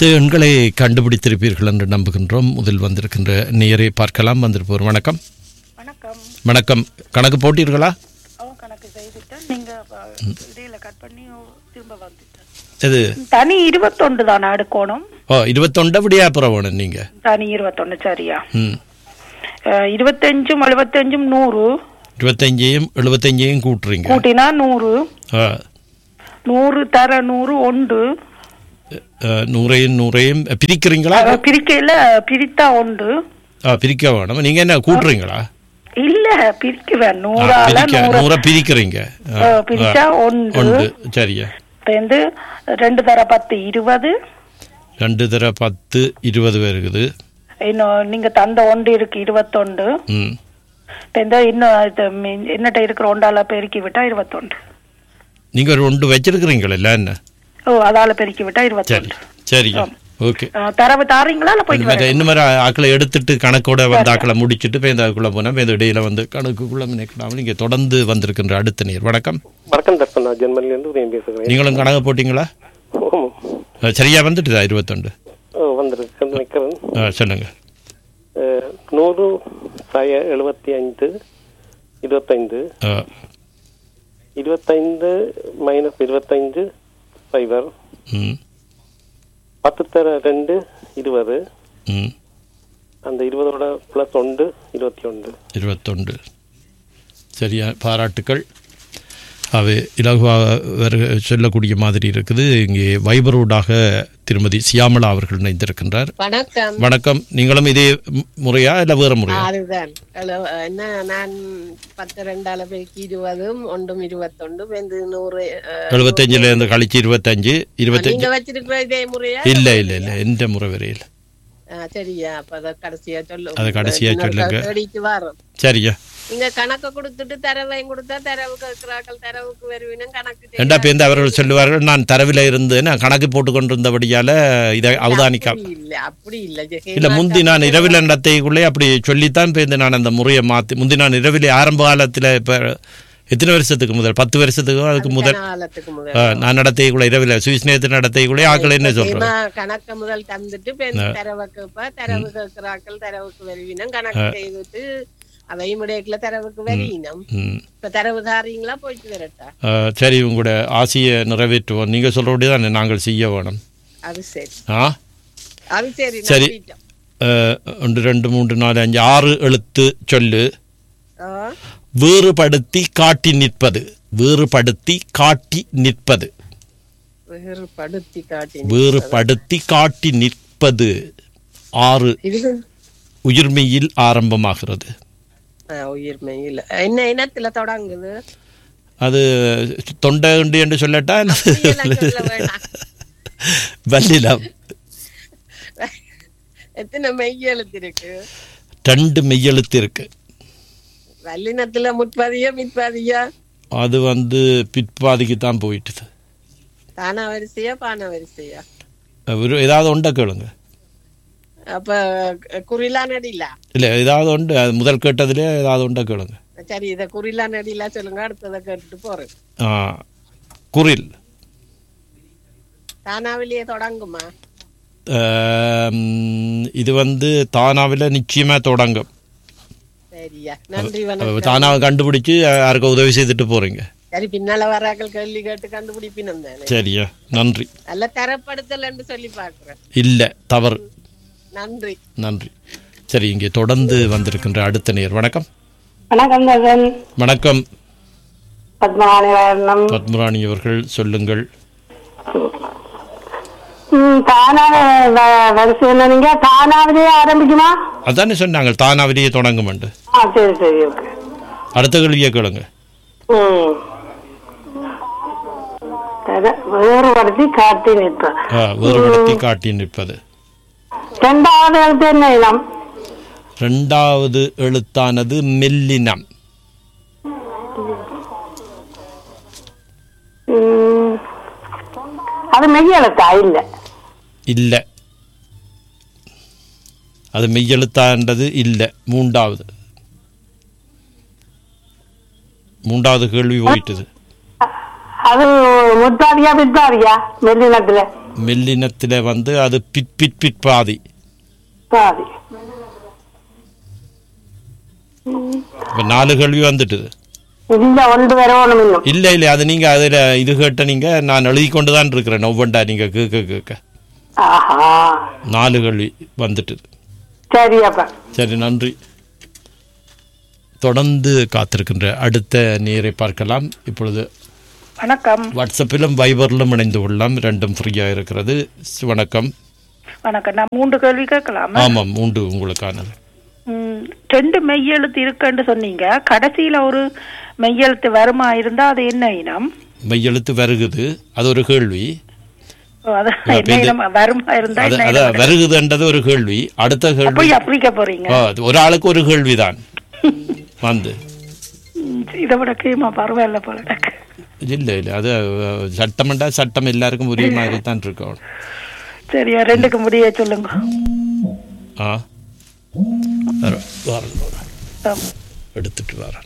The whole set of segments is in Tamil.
அனைத்து எண்களை கண்டுபிடித்திருப்பீர்கள் என்று நம்புகின்றோம் முதல் வந்திருக்கின்ற நேரை பார்க்கலாம் வந்திருப்போர் வணக்கம் வணக்கம் வணக்கம் கணக்கு போட்டீர்களா அவன் கணக்கு செய்துட்டேன் நீங்க அஹ், இடையில கட் பண்ணி திரும்ப வந்துட்டேன் இது தனி இருபத்தொண்டு தான் எடுக்கணும் ஓ இருபத்தொண்டை விடியா புறவணும் நீங்க தனி இருபத்தொன்னு சரியா ம் அஹ், இருபத்தஞ்சும் எழுபத்தஞ்சும் நூறு இருபத்தஞ்சையும் எழுபத்தஞ்சையும் கூட்டுறீங்க கூட்டினா நூறு ஆ, நூறு தர நூறு ஒன்று ஆ, நூறையும் நூறையும் பிரிக்கிறீங்களா அஹ், பிரிக்கையில பிரித்தா ஒன்று ஆ, பிரிக்க வேணும் நீங்க என்ன கூட்டுறீங்களா இல்ல பிரிக்குவேன் ஆ, நூறால பிரிக்க நூறு நூறை பிரிக்கிறீங்க ஆ, அஹ், பிரிச்சா ஆ, ஒன்று ஒன்று சரியா இப்ப வந்து ரெண்டு தர பத்து இருபது ரெண்டு தர பத்து இருபது வருகுது இன்னும் நீங்க தந்த ஒன்று இருக்கு இருபத்தொண்டு ம் இப்ப இந்த இன்னும் இது மி- என்னட்ட இருக்கிற ஒண்டால பெருக்கி விட்டா இருபத்தொண்டு நீங்க ஒரு ஒன்று வச்சிருக்கிறீங்களா என்ன ஓ அதால பெருக்கி விட்டா சரி இருபத்தொண்டு சரிங்க ஓகே அஹ், தரவு தாரீங்களா இல்ல போயிட்டு மற்ற இன்னும் மாதிரி ஆக்களை எடுத்துட்டு கணக்கோட வந்து ஆக்களை முடிச்சுட்டு பேந்தாக்குள்ள போனால் பேந்த இடையில வந்து கணக்குக்குள்ள நினைக்கலாம் இங்கே தொடர்ந்து வந்திருக்கின்ற அடுத்த நீர் வணக்கம் வணக்கம் தர்ப்பன் நான் ஜெர்மனிலேருந்து உதயம் பேசுகிறேன் நீங்களும் கணக்கு போட்டீங்களா ஆமாம் அஹ் சரியா வந்துட்டுதா இருபத்தொண்டு ஓ வந்திருக்கு நினைக்கிறேன் அஹ் சொல்லுங்க அஹ், நூறு சய எழுபத்தி ஐந்து இருபத்தைந்து அஹ் இருபத்தைந்து மைனஸ் இருபத்தைந்து ஃபைவர் ம் பத்து தர ரெண்டு இருபது ம் அந்த இருபதோட ப்ளஸ் ஒன்று இருபத்தி ஒன்று இருபத்தொண்டு சரியா பாராட்டுக்கள் அவை இலகுவாக வருக சொல்லக்கூடிய மாதிரி இருக்குது இங்கே வைபரோடாக திருமதி சியாமளா அவர்கள் இணைந்திருக்கின்றார் வணக்கம் வணக்கம் நீங்களும் இதே மு- முறையா இல்லை வேறு முறையா அதுதான் ஹலோ, என்ன நான் பத்து ரெண்டால பெருக்கி இருபதும் ஒன்றும் இருபத்தொண்டு வந்து நூறு அஹ், எழுபத்தஞ்சுல இருந்து கழிச்சு இருபத்தஞ்சு இருபத்தஞ்சு நீங்க வச்சிருக்கிற இதே முறையா இல்ல இல்ல இல்ல எந்த முறை வரையில் ஆ, சரியா அப்ப அதை கடைசியா சொல்லு அதை கடைசியா இன்னொரு சொல்லுங்க. தேடிட்டு வரோம் சரியா நீங்க கணக்க கொடுத்துட்டு தரவையும் கொடுத்தா தரவுக்கு இருக்கிறார்கள் தரவுக்கு வருவினும் கணக்கு ரெண்டா பேருந்து அவர்கள் சொல்லுவார்கள் நான் தரவில் இருந்து நான் கணக்கு போட்டு கொண்டிருந்தபடியால இதை அவதானிக்க அப்படி இல்ல அப்படி இல்ல ஜெகே. இல்ல முந்தி நான் இரவில் நடத்தைக்குள்ளே அப்படி சொல்லித்தான் பேருந்து நான் அந்த முறையை மாத்தி முந்தி நான் இரவில் ஆரம்ப காலத்துல இப்ப எத்தனை வருஷத்துக்கு முதல் பத்து வருஷத்துக்கு அதுக்கு முதல் காலத்துக்கு முதல் ஆ, நான் நடத்தைக்குள்ள இரவில் சுவிஸ் நேரத்து நடத்தைக்குள்ளே ஆக்கள் என்ன சொல்றேன் ஏமா, கணக்க முதல் தந்துட்டு இப்ப இந்த தரவை கேப்பா தரவு கேட்கிறாக்கள் தரவுக்கு வருவினம் கணக்கு செய்துட்டு அவையும் இடையில தரவுக்கு வருவினம் ம் இப்ப தரவு தாரீங்களா போயிட்டு வரட்டா ஆ, சரி உங்களோட ஆசையை நிறைவேற்றுவோம் நீங்க சொல்றபடி தான் நாங்கள் செய்ய வேணும் அது சரி ஆ அது சரி சரி. நம்பிட்டோம். அஹ், ஒன்று ரெண்டு மூன்று நாலு அஞ்சு ஆறு எழுத்து சொல்லு ஆ, வேறுபடுத்தி காட்டி நிற்பது வேறுபடுத்தி காட்டி நிற்பது வேறுபடுத்தி காட்டி வேறுபடுத்தி காட்டி நிற்பது ஆறு இது உயிர்மெயில் ஆரம்பமாகிறது ஆ, உயிர்மை இல்ல என்ன இனத்துல தொடங்குது அது தொண்டை உண்டு என்று சொல்லட்டா அப்படியெல்லாம் சொல்ல வேண்டாம். வல்லிலம் எத்தனை மெய் எழுத்து இருக்கு ரெண்டு மெய்யெழுத்து இருக்கு வல்லினத்துல முற்பதியா மிற்பதியா அது வந்து பிற்பாதிக்கு தான் போயிட்டுது தானா வரிசையா பான வரிசையா ஒரு ஏதாவது உண்டை கேளுங்க அப்ப குறிலா நடிலா இல்லை ஏதாவது உண்டு அது முதல் கேட்டதுலேயே ஏதாவது உண்டை கேளுங்க சரி இத குறிலா நடிலா சொல்லுங்க அடுத்ததை கேட்டுட்டு போறேன் ஆ, குரில் தானாவிலேயே தொடங்குமா ஆம், இது வந்து தானாவில் நிச்சயமா தொடங்கும் சரியா நன்றி வணக்கம் தானாவை கண்டுபிடிச்சு யாருக்கு உதவி செய்துட்டு போறீங்க சரி பின்னால வராக்கள் கேள்வி கேட்டு கண்டுபிடிப்பினம் தானே சரியா நன்றி நல்ல தரப்படுத்தலன்னு சொல்லி பாக்குறேன் இல்லை தவறு நன்றி நன்றி சரி இங்கே தொடர்ந்து வந்திருக்கின்ற அடுத்த நேர் வணக்கம் வணக்கம் தகன் வணக்கம் பத்மநாணி வர்ணம் பத்மராணி அவர்கள் சொல்லுங்கள் தானாக வரிசை என்ன நீங்க தானாவிலேயே ஆரம்பிக்குமா அதானே சொன்னாங்க தானாவிலேயே தொடங்கும் என்று ஆ சரி சரி ஓகே அடுத்த கேள்வியை கேளுங்க ம் அத- வேறுபடுத்தி காட்டி நிற்பது ஆ, வேறுபடுத்தி காட்டி நிற்பது ரெண்டாவது எழுத்து என்ன இனம் ரெண்டாவது எழுத்தானது மெல்லினம் ம், அது மெய் எழுத்தா இல்ல இல்லை அது மெய்யெழுத்தான்றது இல்லை மூன்றாவது மூன்றாவது கேள்வி போயிட்டுது அது முத்தாதியா பித்தாதியா மெல்லினத்துல மெல்லினத்தில் வந்து அது பிட் பிட் பிட் பாதி பாதி இப்போ நாலு கேள்வி வந்துட்டுது இல்ல ஒன்று வரணும் இன்னும் இல்லை இல்லை அது நீங்கள் அதில் இது கேட்ட நீங்கள் நான் எழுதி கொண்டு தான் இருக்கிறேன் ஒவ்வொன்றா நீங்கள் கேட்க கேட்க ஆஹா நாலு கேள்வி வந்துட்டுது சரி அப்ப சரி நன்றி தொடர்ந்து காத்திருக்கின்ற அடுத்த நேரை பார்க்கலாம் இப்பொழுது வணக்கம் வாட்ஸ்அப்பிலும் வைபரிலும் இணைந்து கொள்ளலாம் ரெண்டும் ஃப்ரீயாக இருக்கிறது வணக்கம் வணக்கம் நான் மூன்று கேள்வி கேட்கலாமா ஆமாம் உண்டு உங்களுக்கானது ம், ரெண்டு மெய்யெழுத்து இருக்குன்னு சொன்னீங்க கடைசியில ஒரு மெய்யெழுத்து வருமா இருந்தா அது என்ன இனம் மெய்யெழுத்து வருகுது அது ஒரு கேள்வி ஓ, அது அப்ப என்ன இது- இனம் வருமா இருந்தா அது என்ன அத இனம்? வருகுதுன்றது ஒரு கேள்வி அடுத்த கேள்வி அப்படி அப்படிக்க போறீங்க ஆ, அது ஒரு ஆளுக்கு ஒரு கேள்விதான் வந்து ம், இதை விட கீமா பரவாயில்ல போல எனக்கு. இல்லை இல்லை அது அஹ், சட்டம்ண்டா சட்டம் எல்லாருக்கும் ஒரே மாதிரி தான் இருக்கும் சரியா ரெண்டுக்கு முடிய சொல்லுங்க ஆ வர- வரேன், வரேன். ஆம். எடுத்துட்டு வரேன்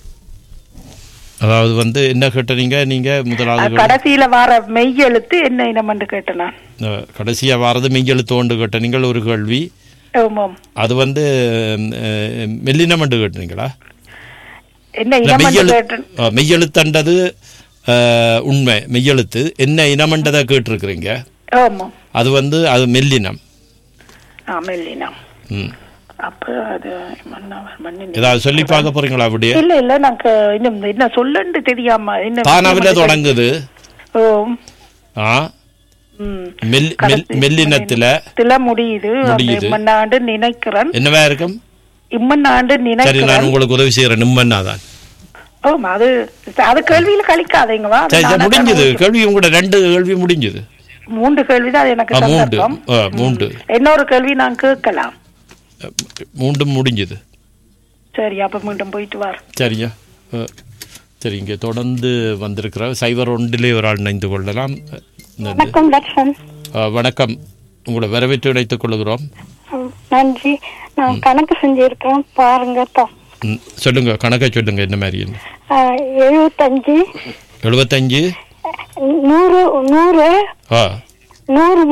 அதாவது வந்து என்ன கேட்டீங்க நீங்க முதலாவது கேள்வி- கடைசியில வர மெய்யெழுத்து என்ன இனம் கேட்டேன் நான் அஹ், கடைசியா வாரது மெய்யெழுத்து ஒன்று கேட்ட நீங்கள் ஒரு கேள்வி ஆமாம் அது வந்து அஹ், மெல்லினம் என்று கேட்டீங்களா என்ன இல்ல, இனம் மெய்யெழு கேட்டேன் அஹ், மெய்யெழுத்தண்டது அஹ், உண்மை மெய்யெழுத்து என்ன இனமன்றதை கேட்டிருக்கிறீங்க ஆமாம் அது வந்து அது மெல்லினம் ஆ மெல்லினம் ம் அப்ப அது மன்னவர் மன்னன் ஏதாவது சொல்லி பார்க்க போறீங்களா அப்படியே இல்ல இல்ல நாங்க இன்னும் என்ன சொல்லண்டு தெரியாம என்ன தானாவில தொடங்குது ஓ ஆ ம் மெல் மெல் மெல்லினத்துல இதுல முடியுது அந்த முடியுது. இம்மன்னாண்டு நினைக்கிறேன் என்னவா இருக்கும் இம்மன்னாண்டு சரி நினைக்கிறேன் நான் உங்களுக்கு உதவி செய்யறேன் நிம்மன்னா தான் ஓ அது அது கேள்வியில கழிக்காதீங்கவா அது சரி சரி நானா முடிஞ்சது தான் கேள்வி உங்களோட ரெண்டு கேள்வி முடிஞ்சது மூன்று கேள்விதான் அது எனக்கு ஆ, மூன்று சந்தர்ப்பம் ஆ, மூன்று இன்னொரு கேள்வி நான் கேட்கலாம் மூன்றும் முடிஞ்சது சரி அப்ப மீண்டும் போயிட்டு வார் சரியா ஆ, சரி இங்கே தொடர்ந்து வந்திருக்கிற சைபர் ஒன்றிலே ஒரு ஆள் இணைந்து கொள்ளலாம் இந்த- வணக்கம் தர்ஷன் ஆ, வணக்கம் உங்களை வரவேற்று இணைத்துக் கொள்கிறோம் ம், நன்றி நான் கணக்கு செஞ்சிருக்கேன் பாருங்க த- ம், சொல்லுங்க கணக்கை சொல்லுங்க என்ன மாதிரி ஆ, எழுபத்தஞ்சு எழுபத்தஞ்சு நூறு நூறு ஆ நூறு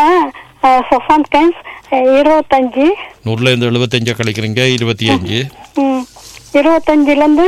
சொசான்ஸ் இருபத்தஞ்சு நூறுல இருந்து எழுபத்தஞ்சா கழிக்கிறீங்க இருபத்தி அஞ்சு ம், இருபத்தஞ்சுலேருந்து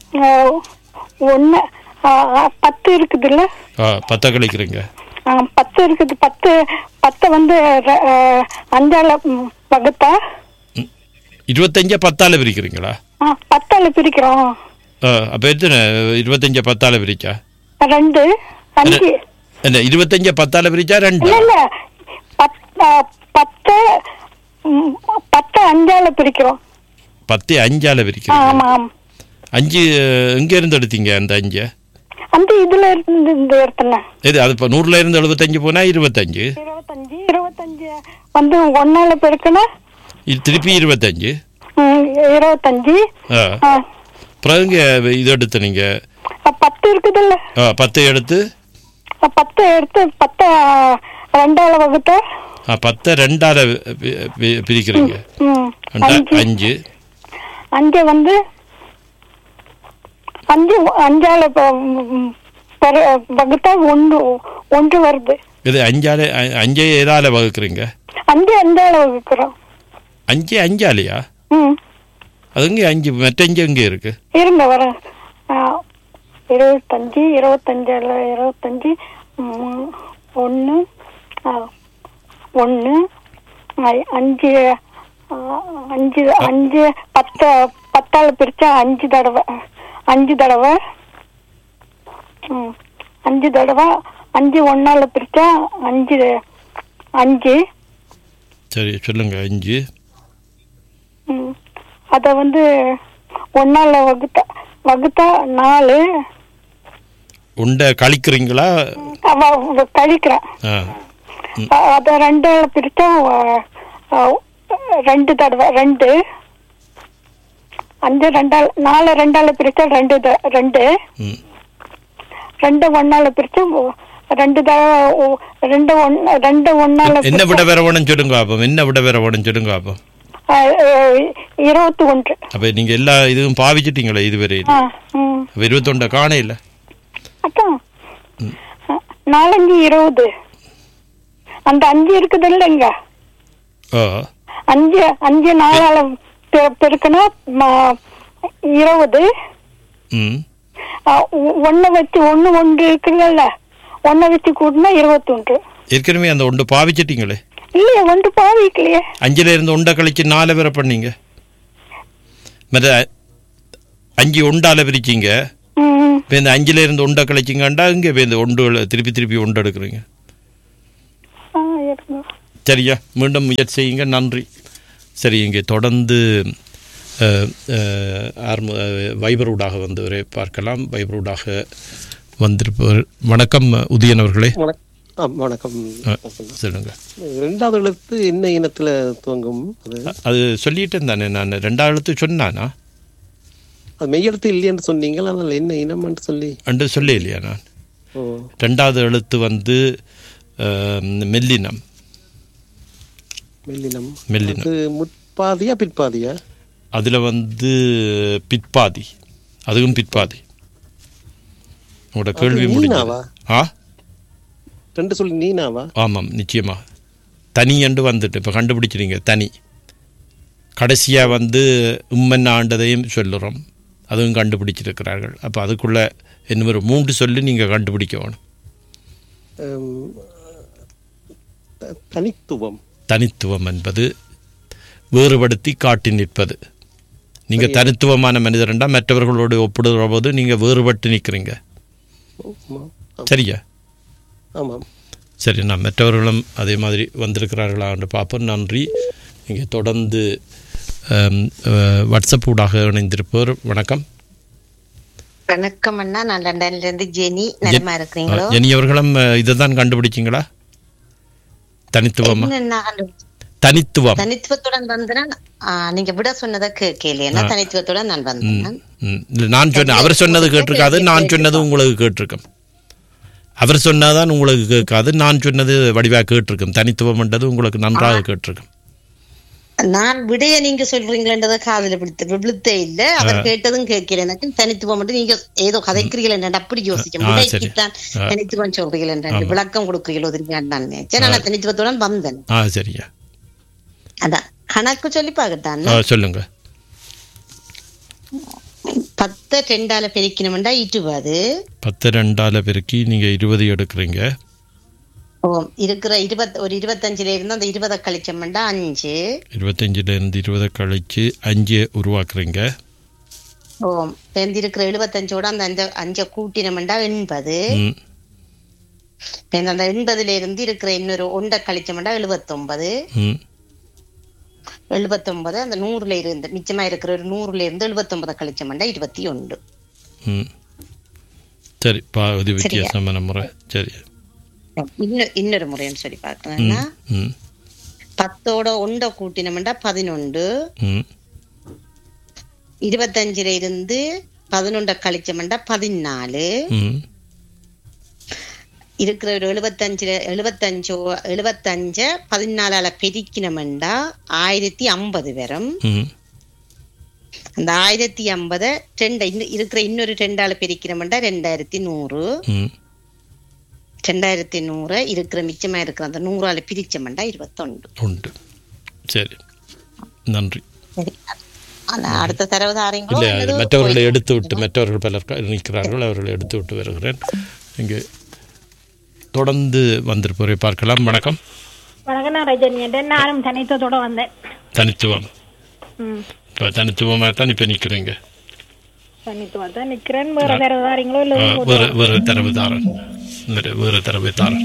ஒன்று பத்து இருக்குதுல்ல ஆ பத்தா கழிக்கிறீங்க ஆ, பத்து இருக்குது பத்து பத்தை வந்து ர- ஆ, அஞ்சால ம், வகுத்தா இருபத்தஞ்சா பத்தால பிரிக்கிறீங்களா ஆ, பத்தால பிரிக்கிறோம் ஆ அப்போ எத்தனை இருபத்தஞ்சா பத்தால பிரிச்சா ரெண்டு அஞ்சு என்ன இருபத்தஞ்சா பத்தால பிரிச்சா ரெண்டு இல்ல இல்ல பத்- ஆ, பத்து ம், பத்து அஞ்சால பிரிக்கிறோம் பத்து அஞ்சால ஆ, பிரிக்கிறீங்க ஆமா ஆமா அஞ்சு எங்க இருந்து எடுத்தீங்க அந்த அஞ்சை அந்த இதுல இருந்து இந்த இடத்துல இது அது இப்போ நூறுல இருந்து எழுபத்தஞ்சு போனா இருபத்தஞ்சு இருபத்தஞ்சு இருபத்தஞ்சு வந்து ஒன்னால பெருக்குனா இது திருப்பி இருபத்தஞ்சு ம், இருபத்தஞ்சு ஆ ஆ, அப்புறம் இங்க இது எடுத்து நீங்க பத்து இருக்குதுல்ல ஆ, பத்து எடுத்து பத்து எடுத்து பத்து ரெண்டால வகுத்தா ஆ, பத்தை ரெண்டால பி- பி- பிரிக்கிறீங்க ம், ரெண்டா அஞ்சு அஞ்சு அஞ்சு வந்து அஞ்சு அஞ்சால ப- ம், பெரு- வகுத்தா ஒன்று ஒன்று வருது இது அஞ்சால அ- அஞ்சே ஏதால வகுக்கிறீங்க அஞ்சு அஞ்சால வகுக்கிறோம் அஞ்சு அஞ்சாலையா ம் அது இங்கே அஞ்சு மற்ற அஞ்சு எங்கே இருக்கு இருங்க வரேன் ஆ, இருபத்தஞ்சு இருபத்தஞ்சில் இருபத்தஞ்சு ஒன்று ஒன்று அஞ்சு ஆ, அஞ்சு அஞ்சு பத்து பத்தால் பிரித்தா அஞ்சு தடவை அஞ்சு தடவை ம், அஞ்சு தடவை அஞ்சு ஒன்றால் பிரித்தா அஞ்சு அஞ்சு சரி சொல்லுங்க அஞ்சு ம். அத வந்து ஒன்னால வகுத்தா வகுத்தா நாலு உண்டை கழிக்கிறீங்களா அவ அவ கழிக்கிறேன் ஆ அ- அத ரெண்டால பிரிச்சா அ, அ, ரெண்டு தடவை ரெண்டு அஞ்சு ரெண்டால நாலு ரெண்டால பிரிச்சா ரெண்டு த- ரெண்டு ம் ரெண்டு ஒன்னால பிரிச்சா ஒ- ரெண்டு தடவை ஒ- ரெண்டு ஒன் ரெண்டு ஒன்னால என்ன பிரிச்சா, விட வேற வேணும் சொல்லுங்க அப்போ என்ன விட வேற வேணும் சொல்லுங்க அப்போ அ, அ, இருபத்தி ஒன்று அப்போ நீங்கள் எல்லா இதுவும் பாவிச்சிட்டீங்களே இதுவரை ஆ ம் அப்போ இருபத்தொண்டை காண இல்லை அதான் அ, நாலஞ்சு இருபது அந்த அஞ்சு இருக்குது இல்லைங்க ஓ அஞ்சு அஞ்சு நாளால பெ- பெருக்கினா ம- இருபது ம் ஆ, ஒ- ஒண்ணை வச்சு ஒண்ணு ஒன்று இருக்குங்கல்ல ஒன்னை வச்சு கூட்டினா இருபத்தொன்று ஏற்கனவே அந்த ஒன்று பாவிச்சிட்டீங்களே இல்லையே ஒன்று பாவிக்கலையே அஞ்சுல இருந்து உண்டை கழிச்சு நாலு பேரை பண்ணீங்க மற்ற அஞ்சு உண்டால பிரிச்சிங்க ம் இப்போ இந்த அஞ்சுல இருந்து உண்டை கழிச்சிங்கண்டா இங்கே இப்போ இந்த ஒன்று திருப்பி திருப்பி உண்டை எடுக்கிறீங்க ஆ, இருங்க. சரியா மீண்டும் முயற்சி செய்யுங்க நன்றி சரி இங்கே தொடர்ந்து அஹ், அஹ், ஆர்ம அஹ், வைபரூடாக வந்தவரை பார்க்கலாம் வைபரூடாக வந்திருப்பவர் வணக்கம் உதயன் அவர்களே வணக்- ஆ, வணக்கம் அஹ், சொல்லுங்க ரெண்டாவது எழுத்து என்ன இனத்துல துவங்கும் அது அது சொல்லிட்டேன் தானே நான் ரெண்டாவது சொன்னானா அது மெய்யெழுத்து இல்லையென்று சொன்னீங்க அதில் என்ன இனம்னு சொல்லி அன்று சொல்ல இல்லையா நான் ஓ ரெண்டாவது எழுத்து வந்து அஹ், மெல்லினம் மெல்லினம் மெல்லினம் அது முற்பாதியா பிற்பாதியா அதில் வந்து பிற்பாதி அதுவும் பிற்பாதி உங்களோட கேள்வி அது முடிஞ்சது நீனாவா? ஆ ரெண்டு சொல்லி நீனாவா ஆமாம் நிச்சயமாக தனி என்று வந்துட்டு இப்போ கண்டுபிடிச்சிருங்க தனி கடைசியாக வந்து உம்மன் ஆண்டதையும் சொல்லுறோம் அதுவும் கண்டுபிடிச்சிருக்கிறார்கள் அப்போ அதுக்குள்ளே என்ன ஒரு மூன்று சொல்லி நீங்கள் கண்டுபிடிக்க வேணும் ஹம், த- தனித்துவம் தனித்துவம் என்பது வேறுபடுத்தி காட்டி நிற்பது நீங்கள் தனித்துவமான மனிதர்ண்டா மற்றவர்களோடு ஒப்பிடுகிற போது நீங்கள் வேறுபட்டு நிற்கிறீங்க ஆமாம் சரியா ஆமாம் சரி நான் மற்றவர்களும் அதே மாதிரி வந்திருக்கிறார்களா என்று பார்ப்போம் நன்றி இங்கே தொடர்ந்து ஆம், அஹ், வாட்ஸ்அப் ஊடாக இணைந்திருப்பவர் வணக்கம் வணக்கம் அண்ணா நான் லண்டன்ல இருந்து ஜெனி நலமா இருக்கிறீங்களோ ஜெனி அவர்களும் இதை தான் கண்டுபிடிச்சிங்களா தனித்துவமா என்னண்ணா கண்டுபிடிச்சீங்க? தனித்துவம் தனித்துவத்துடன் வந்தனா நீங்க விட சொன்னதை கேட்கலையா தனித்துவத்துடன் நான் வந்தேன் ம். இல்ல, நான் சொன்ன அவர் சொன்னது கேட்டிருக்காது நான் சொன்னது உங்களுக்கு கேட்டிருக்கும் அவர் சொன்னதான் உங்களுக்கு கேட்காது நான் சொன்னது வடிவாக கேட்டிருக்கும் தனித்துவம்ன்றது உங்களுக்கு நன்றாக கேட்டிருக்கும் நான் விடைய நீங்க சொல்றீங்களன்றத காதுல பிடித்து விழுத்தே இல்ல அவர் கேட்டதும் கேட்கல எனக்கு தனித்துவம் மட்டும் நீங்க ஏதோ கதைக்கிறீர்கள் என்று அப்படி யோசிச்சேன் ஆ, சரி. விடைக்குத்தான் தனித்துவம் சொல்றீர்கள் என்று விளக்கம் கொடுக்கிறீங்களோ திரும்பி நான் நினைச்சேன் நான் தனித்துவத்துடன் வந்தேன் ஆ சரியா அதான் கணக்கு சொல்லி பார்க்கத்தான் ஆ, சொல்லுங்க பத்து ரெண்டால பெருக்கணும்டா இருபது பத்து ரெண்டால பெருக்கி நீங்கள் இருபது எடுக்கிறீங்க ஓ இருக்கிற இருபத் ஒரு இருபத்தஞ்சுல இருந்து அந்த இருபதை கழிச்சோம்டா அஞ்சு இருபத்தஞ்சில் இருந்து இருபதை கழிச்சு அஞ்சு உருவாக்குறீங்க ஓ சேர்ந்து இருக்கிற எழுபத்தஞ்சோட அந்த அஞ்ச அஞ்சை கூட்டினோம்டா எண்பது ம் இப்ப அந்த எண்பதுல இருந்து இருக்கிற இன்னொரு ஒன்றை கழிச்சோம்டா எழுபத்தொன்பது ம் எழுபத்தொன்பது அந்த நூறுல இருந்து மிச்சமா இருக்கிற ஒரு நூறுல இருந்து எழுபத்தொன்பதை கழிச்சோம்டா இருபத்தி ஒன்று ம் சரி பா இது வித்தியாசமான முறை சரி இன்னொரு இன்னொரு முறைன்னு சொல்லி பார்க்கணும்னா ம் பத்தோட ஒன்றை கூட்டினோம்டா பதினொன்று ம் இருபத்தஞ்சுல இருந்து பதினொன்றை கழிச்சோம்டா பதினாலு ம் இருக்கிற ஒரு எழுபத்தஞ்சுல எழுபத்தஞ்சோ எழுபத்தஞ்ச பதினாலால பெருக்கினமெண்டா ஆயிரத்தி ஐம்பது வரும் ம் அந்த ஆயிரத்தி ஐம்பதை ரெண்டு இன்னும் இருக்கிற இன்னொரு ரெண்டால பெருக்கினமெண்டா ரெண்டாயிரத்தி நூறு ம் ரெண்டாயிரத்தி நூறு இருக்கிற மிச்சமா இருக்கிற அந்த நூறால பிரிச்சமெண்டா இருபத்தொன்று உண்டு சரி நன்றி சரி ஆனா அடுத்த தரவு தாரீங்களோ இல்லை அல்லது மற்றவர்களை எடுத்து விட்டு மற்றவர்கள் பலர் க- நிற்கிறார்கள் அவர்களை எடுத்து விட்டு வருகிறேன் இங்கே தொடர்ந்து வந்திருப்பவரை பார்க்கலாம் வணக்கம் வணக்கம் நான் ரஜினி நானும் தனித்தத்தோட வந்தேன் தனித்துவம் ம் இப்போ தனித்துவமாக தான் இப்போ நிற்கிறீங்க தனித்துவம் தான் நிக்கிறேன் வேற வேற தாரீங்களோ இல்ல ஆ, வேறு வேறு தரவுதாரன் வேறு- வேறு தரவுதாரன்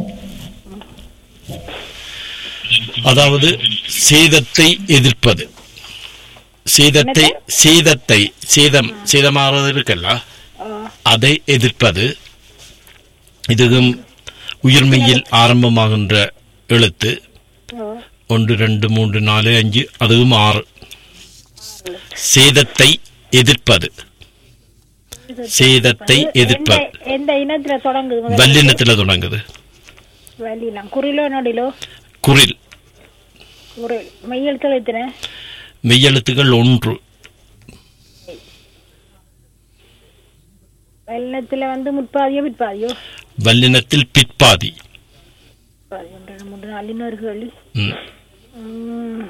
அதாவது சேதத்தை எதிர்ப்பது சேதத்தை சேதத்தை சேதம் சேதமாகிறது இருக்கல்ல அதை எதிர்ப்பது இதுவும் உயிர்மெய்யில் ஆரம்பமாகின்ற எழுத்து ஒன்று ரெண்டு மூன்று நாலு அஞ்சு அதுவும் ஆறு சேதத்தை எதிர்ப்பது சேதத்தை எதிர்ப்பது எந்த- எந்த இனத்துல தொடங்குது முதல்ல? வல்லினத்துல தொடங்குது வல்லினம் குறிலோ நொடிலோ குரில் குரில் மெய்யெழுத்துல எத்தனை மெய்யெழுத்துகள் ஒன்று வல்லினத்துல வந்து முற்பாதியோ பிற்பாதியோ வல்லினத்தில் பிற்பாதி பிற்பாதி ஒன்று ரெண்டு மூன்று நாலு இன்னொரு கேள்வி ம் ம்.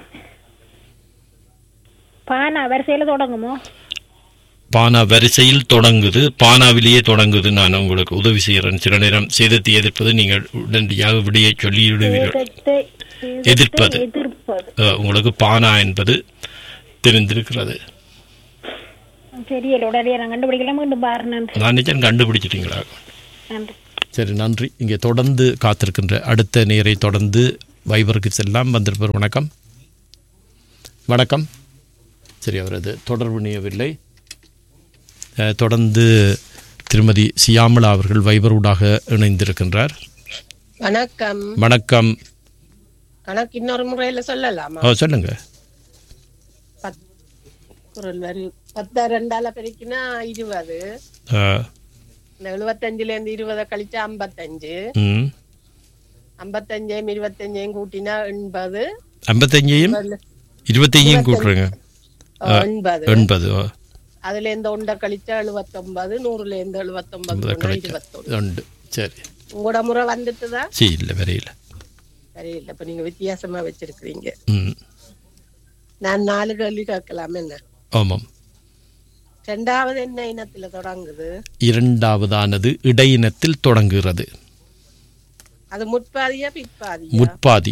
பானா வரிசையில தொடங்குமோ பானா வரிசையில் தொடங்குது பானாவிலேயே தொடங்குது நான் உங்களுக்கு உதவி செய்கிறேன் சில நேரம் சேதத்தை எதிர்ப்பது நீங்கள் உடனடியாக விடையை சொல்லி விடுவீர்கள் சேதத்தை சேதத்தை எதிர்ப்பது. எதிர்ப்பது அஹ், உங்களுக்கு பானா என்பது தெரிந்திருக்கிறது தெரியல உடனே நான் கண்டுபிடிக்கலாம் மீண்டும் பாரு நன்றி நான் நிச்சயம் கண்டுபிடிச்சிட்டீங்களா நன்றி சரி நன்றி இங்கே தொடர்ந்து காத்திருக்கின்ற அடுத்த நேரை தொடர்ந்து வைபருக்கு செல்லாம் வந்திருப்பவர் வணக்கம் வணக்கம் சரி அவரது தொடர்பு நீயவில்லை அஹ், தொடர்ந்து திருமதி சியாமளா அவர்கள் வைபரூடாக இணைந்திருக்கின்றார் வணக்கம் வணக்கம் கணக்கு இன்னொரு முறையில சொல்லலாமா ஓ சொல்லுங்க பத்- குரல் வரி பத்தா ரெண்டால பெருக்கினா இருபது அஹ், இந்த எழுபத்தஞ்சுல இருந்து இருபதை கழிச்சா ஐம்பத்தஞ்சு ம் ஐம்பத்தஞ்சையும் இருபத்தஞ்சையும் கூட்டினா எண்பது ஐம்பத்தஞ்சையும் இருபத்தையும் கூட்டுருங்க ஆ, எண்பது எண்பது ஓ, அதுல இருந்து ஒன்றை கழிச்சா எழுபத்தொன்பது நூறுல இருந்து எழுபத்தொன்பது ஐம்பது ஒன்று கணக்கு இருபத்தொன்னு ரெண்டு சரி உங்களோட முறை வந்துட்டுதா சரி இல்லை வரையில் சரி இல்ல இப்ப நீங்க வித்தியாசமா வச்சிருக்கிறீங்க ம் நான் நாலு கேள்வி கேட்கலாம் என்ன ஆமாம் ரெண்டாவது என்ன இனத்துல தொடங்குது இரண்டாவதானது இடையினத்தில் தொடங்குகிறது அது முற்பாதியா பிற்பாதியா முற்பாதி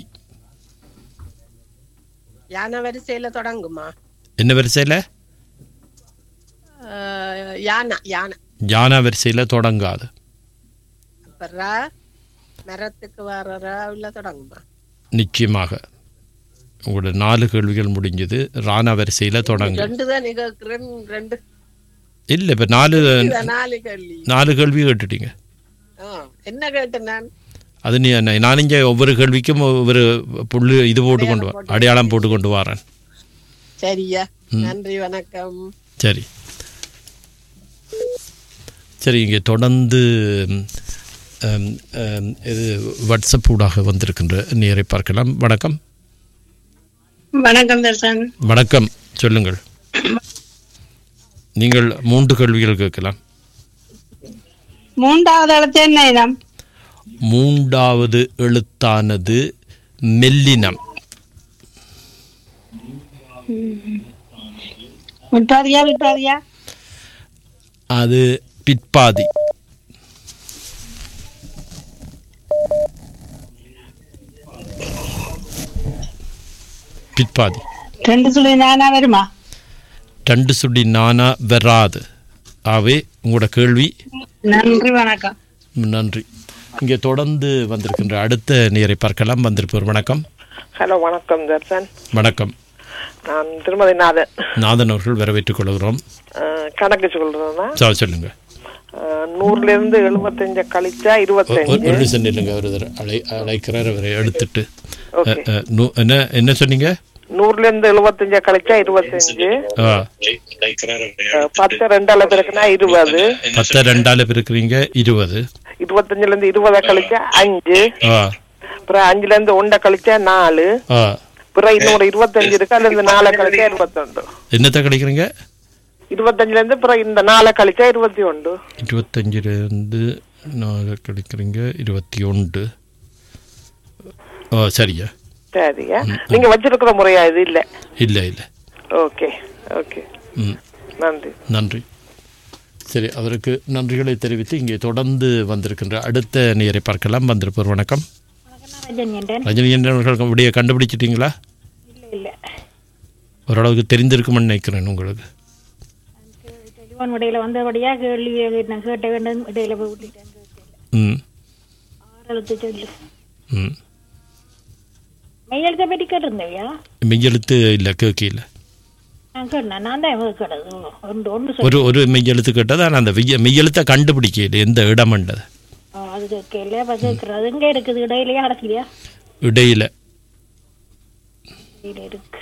யானை வரிசையில தொடங்குமா என்ன வரிசையில் ஆஹ், யானை யானை யானா வரிசையில் தொடங்காது அப்புறம் மரத்துக்கு வர ராவில தொடங்குமா நிச்சயமாக உங்களோட நாலு கேள்விகள் முடிஞ்சது ராணா வரிசையில் தொடங்கு ரெண்டு தான் கேட்கிறேன் ரெண்டு இல்லை இப்போ நாலு இந்த நாலு கேள்வி நாலு கேள்வி கேட்டுட்டீங்க ஆ, என்ன கேட்டேன் நான் அது நீ நான் நான் இங்கே ஒவ்வொரு கேள்விக்கும் ஒவ்வொரு புள்ளி இது போட்டு கொண்டு வா அடையாளம் போட்டு கொண்டு வரேன் சரியா நன்றி வணக்கம் சரி சரி இங்கே தொடர்ந்து ம், ம், இது வாட்ஸ்அப் ஊடாக வந்திருக்கின்ற நேரை பார்க்கலாம் வணக்கம் வணக்கம் தர்சன் வணக்கம் சொல்லுங்கள் நீங்கள் மூன்று கேள்விகள் கேட்கலாம் மூன்றாவது எழுத்து என்ன இனம் மூன்றாவது எழுத்தானது மெல்லினம் விட்டாதியா விட்டாதியா அது பிற்பாதி பிற்பாதி ரெண்டு சொல்லி நானா வருமா ரெண்டு சுடி நானா வராது ஆகவே உங்களோட கேள்வி நன்றி வணக்கம் நன்றி இங்கே தொடர்ந்து வந்திருக்கின்ற அடுத்த நேரை பார்க்கலாம் வந்திருப்பவர் வணக்கம் ஹலோ வணக்கம் தர்சன் வணக்கம் நான் திருமதி நாதன் நாதன் அவர்கள் வரவேற்றுக் கொள்கிறோம் அஹ், கணக்கு சொல்றேன்னா சா சொல்லுங்க அஹ், நூறுல இருந்து எழுபத்தஞ்ச கழிச்சா ஒரு- இருபத்தஞ்சு ஒரு நிமிஷம் இல்லைங்க அவர் அழை அழைக்கிறார் அவரை எடுத்துட்டு ஓகே அஹ், அஹ், நூ- என்ன என்ன சொன்னீங்க நூறுல இருந்து எழுபத்தஞ்ச கழிச்சா இருபத்தஞ்சு ஆ அஹ், பத்து ரெண்டால பிறகுனா இருபது பத்து ரெண்டால பிறக்கிறீங்க இருபது இருபத்தஞ்சுல இருந்து இருபதை கழிச்சா அஞ்சு ஆ அப்புறம் அஞ்சுல இருந்து ஒன்றை கழிச்சா நாலு ஆ அப்புறம் இன்னொரு இருபத்தஞ்சு இருக்கு அதுல இருந்து நாலை கழிச்சா இருபத்தொண்டு என்னத்தை கிடைக்கிறீங்க இருபத்தஞ்சுல இருந்து அப்புறம் இந்த நாலை கழிச்சா இருபத்தி ஒன்று இருபத்தஞ்சிலேருந்து நாலு கிடைக்கிறீங்க இருபத்தி ஒன்று ஓ சரியா சரியா நீங்க வச்சிருக்கிற முறையா இது இல்ல இல்லை இல்லை ஓகே ஓகே ம் நன்றி நன்றி சரி அவருக்கு நன்றிகளை தெரிவித்து இங்கே தொடர்ந்து வந்திருக்கின்ற அடுத்த நேரை பார்க்கலாம் வந்திருப்பவர் வணக்கம் ரஜன் என்றேன் ரஜினி அவர்கள் விடைய கண்டுபிடிச்சிட்டீங்களா இல்லை இல்லை ஓரளவுக்கு தெரிந்திருக்கும்னு நினைக்கிறேன் உங்களுக்கு டெலிஃபோன் இடையில வந்தபடியா கேள்வி நான் கேட்ட வேண்டும் இடையில போய் விட்டுட்டேன் கேட்கல. ம் ஆறு எழுத்து சொல்லு ம் மெய்யெழுத்தை பற்றி கேட்டிருந்தவையா மெய்யெழுத்து இல்லை கேட்கல நான் கேட்டேன் நான் தான் கேட்டது ஒன்று ஒன்று சொல்லு ஒரு ஒரு மெய்யெழுத்து கேட்டது ஆனால் அந்த வெய்ய மெய்யெழுத்தை கண்டுபிடிக்கல எந்த இடமண்டது ஆ, அது கேட்கல அப்போ கேட்குறது எங்க இருக்குது இடையிலையா அடக்கலையா இடையில இடையில இருக்கு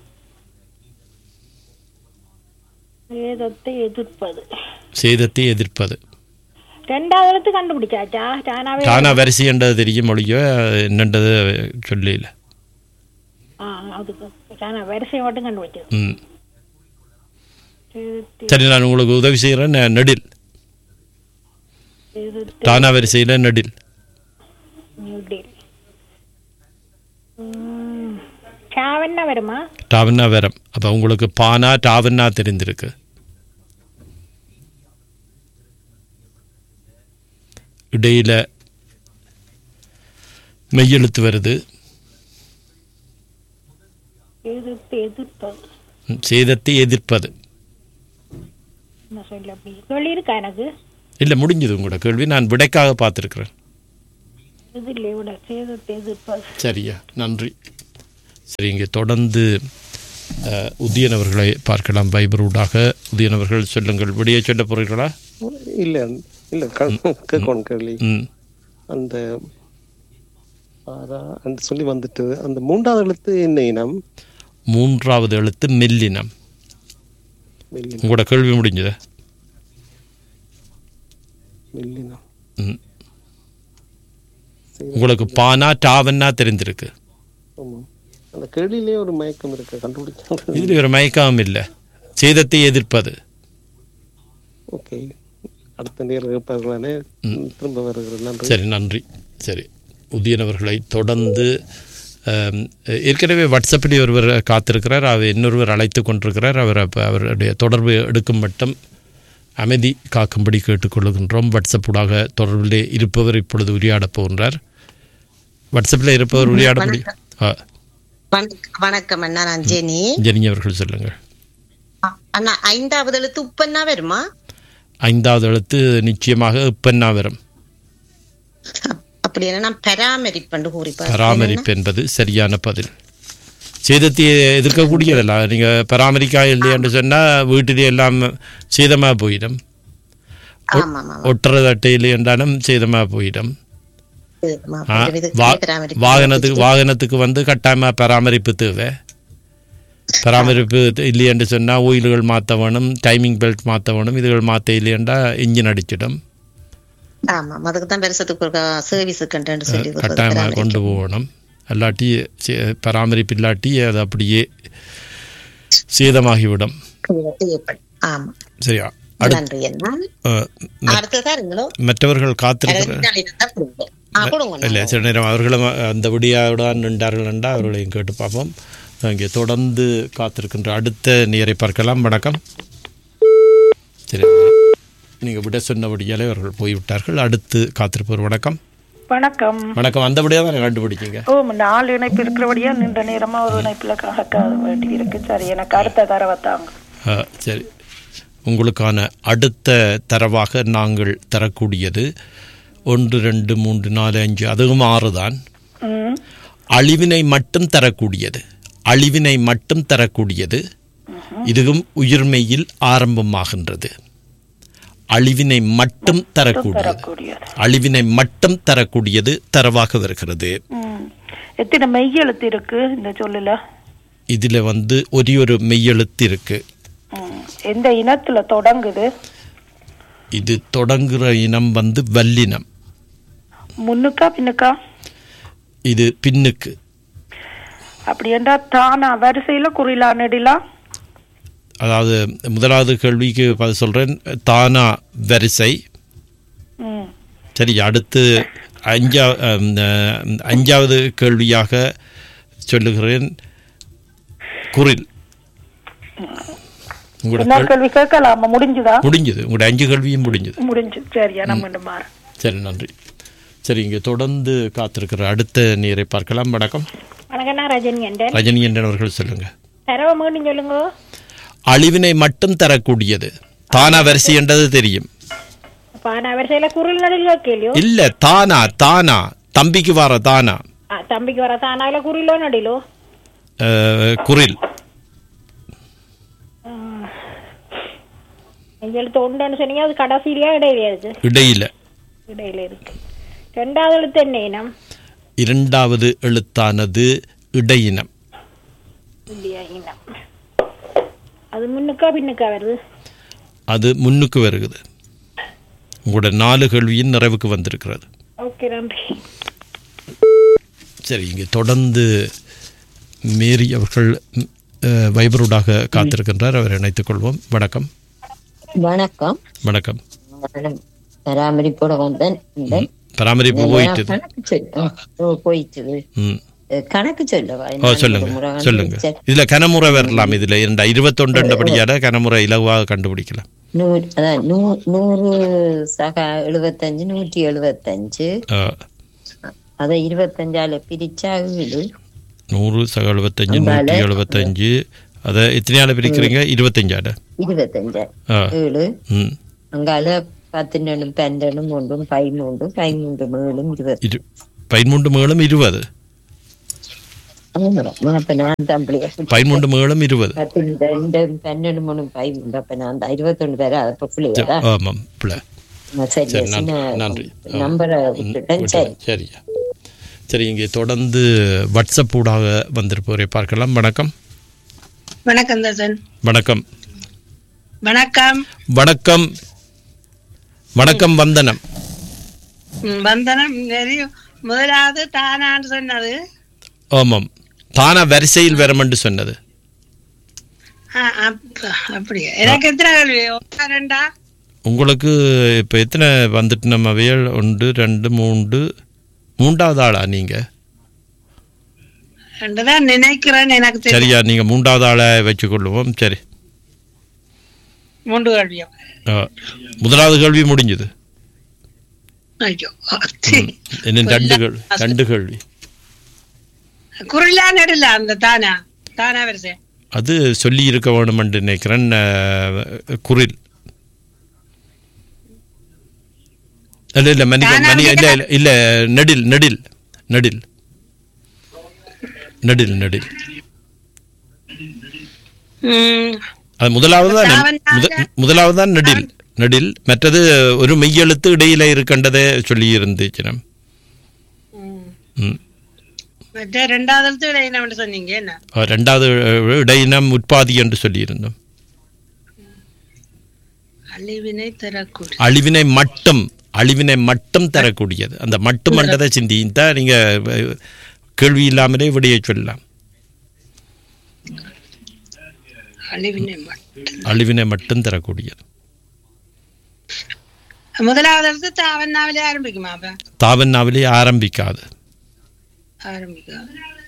வேதத்தை எதிர்ப்பது சேதத்தை எதிர்ப்பது ரெண்டாவது எழுத்து கண்டுபிடிச்சாச்சா தானாவே தானா வரிசை என்றது தெரியும் மொழியோ என்னன்றது சொல்லல ஆ அதுக்கு தானா வரிசையை மட்டும் கண்டுபிடிச்சது ம் வேதத்தை சரி நான் உங்களுக்கு உதவி செய்கிறேன் நெ- நெடில் வேதத்தை தானா வரிசையில் நெடில் நெடில் டாவன்னா வருமா டாவன்னா வரம் அப்போ உங்களுக்கு பானா டாவன்னா தெரிந்திருக்கு இடையில மெய்யெழுத்து வருது எதிர்த்து எதிர்ப்பது ம், சேதத்தை எதிர்ப்பது என்ன சொல்ல அப்படி கேள்வி இருக்கா எனக்கு இல்லை முடிஞ்சது உங்களோட கேள்வி நான் விடைக்காக பார்த்துருக்குறேன் இது இல்லை விட சேதத்தை எதிர்ப்பது சரியா நன்றி சரி இங்கே தொடர்ந்து அஹ், உதயன் அவர்களை பார்க்கலாம் பைபரூடாக உதயன் அவர்கள் சொல்லுங்கள் விடிய சொல்ல போறீர்களா இல்ல இல்ல கேட்கணும் கேள்வி ம் அந்த ஆறா அந்த சொல்லி வந்துட்டு அந்த மூன்றாவது எழுத்து என்ன இனம் மூன்றாவது எழுத்து மெல்லினம் மெல்லினம் உங்களோட கேள்வி முடிஞ்சது மெல்லினம் ம் உங்களுக்கு பானா டாவன்னா தெரிந்திருக்கு ஆமாம் அந்த கேள்வியிலே ஒரு மயக்கம் இருக்கு கண்டுபிடிச்சாங்க இதில் ஒரு மயக்கம் இல்லை சேதத்தை எதிர்ப்பது ஓகே அடுத்த நேரம் கேட்பார்களானே திரும்ப வருகிறது நன்றி சரி நன்றி சரி உதயன் அவர்களை தொடர்ந்து ஆம், ஏற்கனவே வாட்ஸ்அப்பில் ஒருவர் காத்திருக்கிறார் அவர் இன்னொருவர் அழைத்து கொண்டிருக்கிறார் அவர் அப்ப அவருடைய தொடர்பு எடுக்கும் மட்டும் அமைதி காக்கும்படி கேட்டுக்கொள்கின்றோம் வாட்ஸ்அப் ஊடாக தொடர்பிலே இருப்பவர் இப்பொழுது உரையாடப் போகின்றார் வாட்ஸ்அப்பில் இருப்பவர் உரையாட முடியும் ஆ வணக்கம் வணக்கம் அண்ணா நான் ஜெனி ஜெனி அவர்கள் சொல்லுங்கள் அ- அண்ணா ஐந்தாவது எழுத்து உப்பன்னா வருமா ஐந்தாவது எழுத்து நிச்சயமாக இப்பன்னா வரும் அப்படி என்ன நான் பராமரிப்பண்டு கூறி பார்த்தேன். பராமரிப்பு என்பது சரியான பதில் சேதத்தை எதிர்க்கக்கூடியதல்ல நீங்கள் பராமரிக்கா இல்லையான்னு சொன்னால் வீட்டிலே எல்லாம் சேதமாக போயிடும் ஆமா ஆமா ஒட்டுறது அட்டையில் என்றாலும் சேதமாக போயிடும் ஆமா. ஆ, இதுக்கு வா- பராமரிப்பு வாகனத்துக்கு வாகனத்துக்கு வந்து கட்டாயமாக பராமரிப்பு தேவை பராமரிப்பு இல்லையென்று சொன்னால் ஓயில்கள் மாற்ற வேணும் டைமிங் பெல்ட் மாற்ற வேணும் இதுகள் மாற்ற இல்லையென்றா இன்ஜின் அடிச்சிடும் ஆமா அதுக்கு தான் பெருசத்துக்கு ஒரு சர்வீஸுக்கு சொல்லி கொடுத்தது கட்டாயமாக பராமரிப்பு. கொண்டு போகணும் இல்லாட்டி சே- பராமரிப்பு இல்லாட்டி அது அப்படியே சேதமாகிவிடும் செய்யப்படும். ஆமா சரியா அடுத்து நன்றி அண்ணா அஹ், ம- அடுத்ததா இருங்களோ மற்றவர்கள் காத்திருக்கிற கொடுங்க ஆ, கொடுங்க இல்லை சில நேரம் அவர்களும் அந்த விடியாவுடன் நின்றார்கள் என்றால் அவர்களையும் கேட்டு பார்ப்போம் இங்கே தொடர்ந்து காத்திருக்கின்ற அடுத்த நேரை பார்க்கலாம் வணக்கம் சரி நீங்கள் விட சொன்னபடியாலே அவர்கள் போய்விட்டார்கள் அடுத்து காத்திருப்பவர் வணக்கம் வணக்கம் வணக்கம் அந்த விடையாக தான் கண்டுபிடிச்சிங்க ஓ நாலு இணைப்பு இருக்கிறபடியா நீண்ட நேரமா ஒரு இணைப்புல கலக்க வேண்டி இருக்கு சரி எனக்கு அடுத்த தடவை தாங்க ஆ, சரி உங்களுக்கான அடுத்த தரவாக நாங்கள் தரக்கூடியது ஒன்று ரெண்டு மூன்று நாலு அஞ்சு அதுவும் ஆறு தான் ம் அழிவினை மட்டும் தரக்கூடியது அழிவினை மட்டும் தரக்கூடியது இதுவும் உயிர்மெய்யில் ஆரம்பமாகின்றது அழிவினை மட்டும் தரக்கூடியது தரக்கூடியது அழிவினை மட்டும் தரக்கூடியது தரவாக வருகிறது ம் எத்தனை மெய்யெழுத்து இருக்கு இந்த சொல்லுல இதில் வந்து ஒரே ஒரு மெய்யெழுத்து இருக்கு ம். எந்த இனத்துல தொடங்குது இது தொடங்குற இனம் வந்து வல்லினம் முன்னுக்கா பின்னுக்கா இது பின்னுக்கு அப்படி என்றா தானா வரிசையில குறிலா நெடிலா அதாவது முதலாவது கேள்விக்கு பதில் சொல்கிறேன் தானா வரிசை ம் சரி அடுத்து அஞ்சா அம், அஹ், அஞ்சாவது கேள்வியாக சொல்லுகிறேன் குரில் உங்களோட என்ன கேள்- கேள்வி கேட்கலாமா முடிஞ்சுதா முடிஞ்சது உங்களோட அஞ்சு கேள்வியும் முடிஞ்சது முடிஞ்சு சரியா நம்ம மீண்டும் மாறு சரி நன்றி சரி இங்கே தொடர்ந்து காத்திருக்கிற அடுத்த நீரை பார்க்கலாம் வணக்கம் வணக்கம்ண்ணா ரஜினி என்றேன் ரஜினி என்றவர்கள் சொல்லுங்க தரவை மீண்டும் சொல்லுங்க அழிவினை மட்டும் தரக்கூடியது தானா வரிசை என்றது தெரியும் அப்ப நான் வரிசையில குரல் நடுவில் கேள்வியோ இல்ல தானா தானா தம்பிக்கு வர தானா ஆ, தம்பிக்கு வர தானால குரிலோ நடிலோ அஹ், குரில் எழுத்து உண்டுன்னு சொன்னீங்க அது கடைசியிலையா இடையிலையா இருக்கு இடையில இடையில இருக்கு ரெண்டாவது எழுத்து என்ன இனம் இரண்டாவது எழுத்தானது இடையினம் இல்லையா இனம் அது முன்னுக்கா பின்னுக்கா வருது அது முன்னுக்கு வருகிறது உங்களோட நாலு கேள்வியின் நிறைவுக்கு வந்திருக்கிறது ஓகே நன்றி சரி இங்கே தொடர்ந்து மேரி அவர்கள் ம், அஹ், வைபரூடாக காத்திருக்கின்றார் அவர் இணைத்துக் கொள்வோம் வணக்கம் வணக்கம் வணக்கம் பராமரிப்போட வந்தேன் இந்த பராமரிப்பு போயிட்டது கணக்கு சொல்லு. ஓ, போயிட்டுது ம் அஹ், கணக்கு சொல்லவா ஓ நான் சொல்லுங்க ஒரு முறை வந்து சொல்லுங்க சரி. இதுல கனமுறை வரலாம் இதுல இரண்டா இருபத்தொண்டுன்றபடியால கனமுறை இலவாக கண்டுபிடிக்கலாம் நூறு அதான் நூ- நூறு சக எழுபத்தஞ்சு நூற்றி எழுபத்தஞ்சு ஆ, அதை இருபத்தஞ்சால பிரிச்சா வீடு நூறு சக எழுபத்தஞ்சு அந்தால. நூற்றி எழுபத்தஞ்சு அதை எத்தனையால பிரிக்கிறீங்க இருபத்தஞ்சால இருபத்தஞ்சா ஆ ஏழு ம் அங்கால പത്തിനും പന്ത്രണ്ടും കൊണ്ടും പതിമൂണ്ടും പതിമൂന്ന് മേളും ഇരുപത് இரு பதிமூன்று மேலும் இருபது അങ്ങനെ അപ്പൊ ഞാൻ തമ്പിളി பதிமூன்று மேலும் இருபது പത്തിന് രണ്ടും പന്ത്രണ്ട് മൂന്നും പതിമൂന്ന് അപ്പൊ ഞാൻ ഇരുപത്തൊന്ന് പേരാ അപ്പൊ പുള്ളിയാ ஆமாம் பிள்ளை சரி சரி நன்றி நன்றி ஆ. நம்பரை ம், விட்டுட்டேன் விட்டுட்டேன். சரி சரியா சரி இங்கே தொடர்ந்து வாட்ஸ்அப் ஊடாக வந்திருப்பவரை பார்க்கலாம் வணக்கம் வணக்கம் தர்சன் வணக்கம் வணக்கம் வணக்கம் வணக்கம் வந்தனம் ம், வந்தனம் நிறைய முதலாவது தானான்னு சொன்னது ஆமாம் தானா வரிசையில் வரமென்று சொன்னது ஆ, அப்ப- அப்படியா எனக்கு எத்தனை கேள்வி ஒன்றா ரெண்டா உங்களுக்கு இப்போ எத்தனை வந்துட்டு நம்ம அவையல் ஒன்று ரெண்டு மூன்று மூன்றாவது ஆளா நீங்கள் ரெண்டு தான் நினைக்கிறேன் எனக்கு தெரியும் சரியா நீங்கள் மூன்றாவது ஆளை வச்சுக்கொள்ளுவோம் சரி மூன்று கேள்வியோ ஆ, முதலாவது கேள்வி முடிஞ்சது ஐயோ இன்னும் ரெண்டு கேள்வி ரெண்டு கேள்வி குரலா நடுல அந்த தானா தானா வரிசை அது சொல்லி இருக்க வேணும் என்று நினைக்கிறேன் அஹ், குரில் இல்ல இல்ல மன்னிக்க தானா மணி இல்ல இல்ல இல்ல நெடில் நெடில் நெடில் நெடில் நெடில் ம், அது முதலாவது தான் தாவன்னாக? முத- முதலாவது தான் நெடில் நெடில் மற்றது ஒரு மெய்யெழுத்து இடையில இருக்கின்றதை சொல்லி இருந்துச்சு நம். ம். மற்ற ரெண்டாவது எழுத்து என்ன சொன்னீங்க என்ன அஹ், ரெண்டாவது அஹ், இடையினம் உட்பாதி என்று சொல்லியிருந்தோம் அழிவினை தரக்கூடிய அழிவினை மட்டும் அழிவினை மட்டும் தரக்கூடியது அந்த மட்டும் என்றதை சிந்தித்தா நீங்க அஹ், கேள்வி இல்லாமலே விடைய சொல்லலாம் அழிவினை மட்டும் அழிவினை மட்டும் தரக்கூடியது முதலாவது எழுத்து தாவன்னாவிலே ஆரம்பிக்குமா அப்ப தாவன்னாவிலே ஆரம்பிக்காது ஆரம்பிக்கும்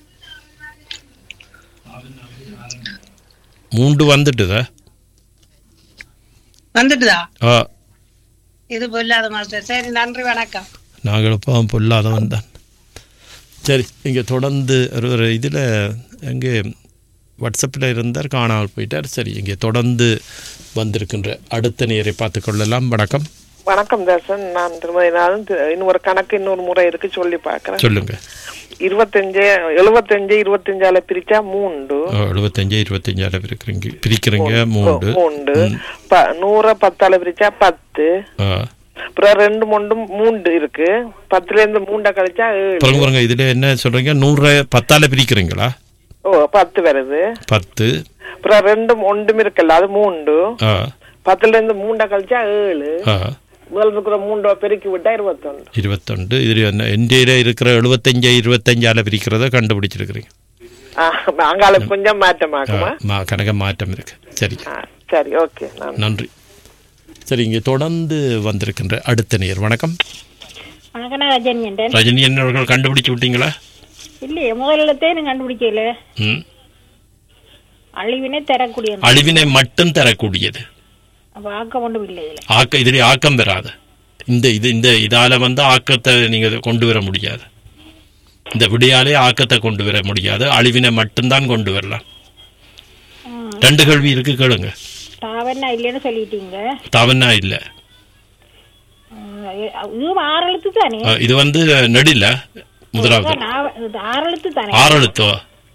மூன்று வந்துட்டுதா வந்துட்டுதா ஆ இது பொல்லாத மாஸ்டர் சரி நன்றி வணக்கம் நாங்கள் இப்போ பொல்லாதவன் தான் சரி இங்கே தொடர்ந்து ஒரு ஒரு இதில் எங்கே வாட்ஸ்அப்பில் இருந்தார் காணாமல் போயிட்டார் சரி இங்கே தொடர்ந்து வந்திருக்கின்ற அடுத்த நேரை பார்த்து கொள்ளலாம் வணக்கம் வணக்கம் தர்சன் நான் திருமதினாலும் இன்னொரு கணக்கு இன்னொரு முறை இருக்கு சொல்லி பார்க்கறேன் சொல்லுங்க இருபத்தஞ்சு எழுபத்தஞ்சு இருபத்தஞ்சால பிரிச்சா மூண்டு ஓ, எழுபத்தஞ்சு இருபத்தஞ்சால பிரிக்கிறீங்க பிரிக்கிறீங்க மூன்று மூண்டு ப- நூற பத்தால பிரிச்சா பத்து ஆ அப்புறம் ரெண்டு மூண்டும் மூண்டு இருக்கு பத்துல இருந்து மூண்டை கழிச்சா ஏழு பாருங்க பாருங்க இதில் என்ன சொல்கிறீங்க நூறு பத்தால பிரிக்கிறீங்களா ஓ பத்து வருது பத்து அப்புறம் ரெண்டும் ஒன்றும் இருக்குல்ல அது மூண்டு ஆ பத்துல இருந்து மூண்டை கழிச்சா ஏழு ஆ முதல்ல இருக்கிற மூண்டை பெருக்கி விட்டா இருபத்தொன்று இருபத்தொண்டு இதில் என்ன என்டையில் இருக்கிற எழுபத்தஞ்சு இருபத்தஞ்சால பிரிக்கிறத கண்டுபிடிச்சிருக்கிறீங்க ஆ, அங்கால கொஞ்சம் மாற்றமாக்குமா மா கணக்க மாற்றம் இருக்கு சரி ஆ, சரி ஓகே நான் நன்றி சரி இங்கே தொடர்ந்து வந்திருக்கின்ற அடுத்த நேர் வணக்கம் வணக்கம் நான் ரஜினி என்றேன் ரஜினி என்ன அவர்கள் கண்டுபிடிச்சு விட்டீங்களா இல்லையே முதலிடத்தே நான் கண்டுபிடிக்கல ம் அழிவினை தரக்கூடிய அழிவினை மட்டும் தரக்கூடியது அப்ப ஆக்கம் ஒன்றும் இல்லை இதுல ஆக்க இதில் ஆக்கம் பெறாது இந்த இது இந்த இதால வந்து ஆக்கத்தை நீங்க கொண்டு வர முடியாது இந்த விடியாலே ஆக்கத்தை கொண்டு வர முடியாது அழிவினை மட்டும்தான் கொண்டு வரலாம் ரெண்டு கேள்வி இருக்கு கேளுங்க தாவன்னா இல்லைன்னு சொல்லிட்டீங்க தவன்னா இல்ல உம், இதுவும் ஆறு எழுத்து தானே அஹ், இது வந்து நெடில முதலாவது நாவ- இது ஆறு எழுத்து தானே ஆறெழுத்தோ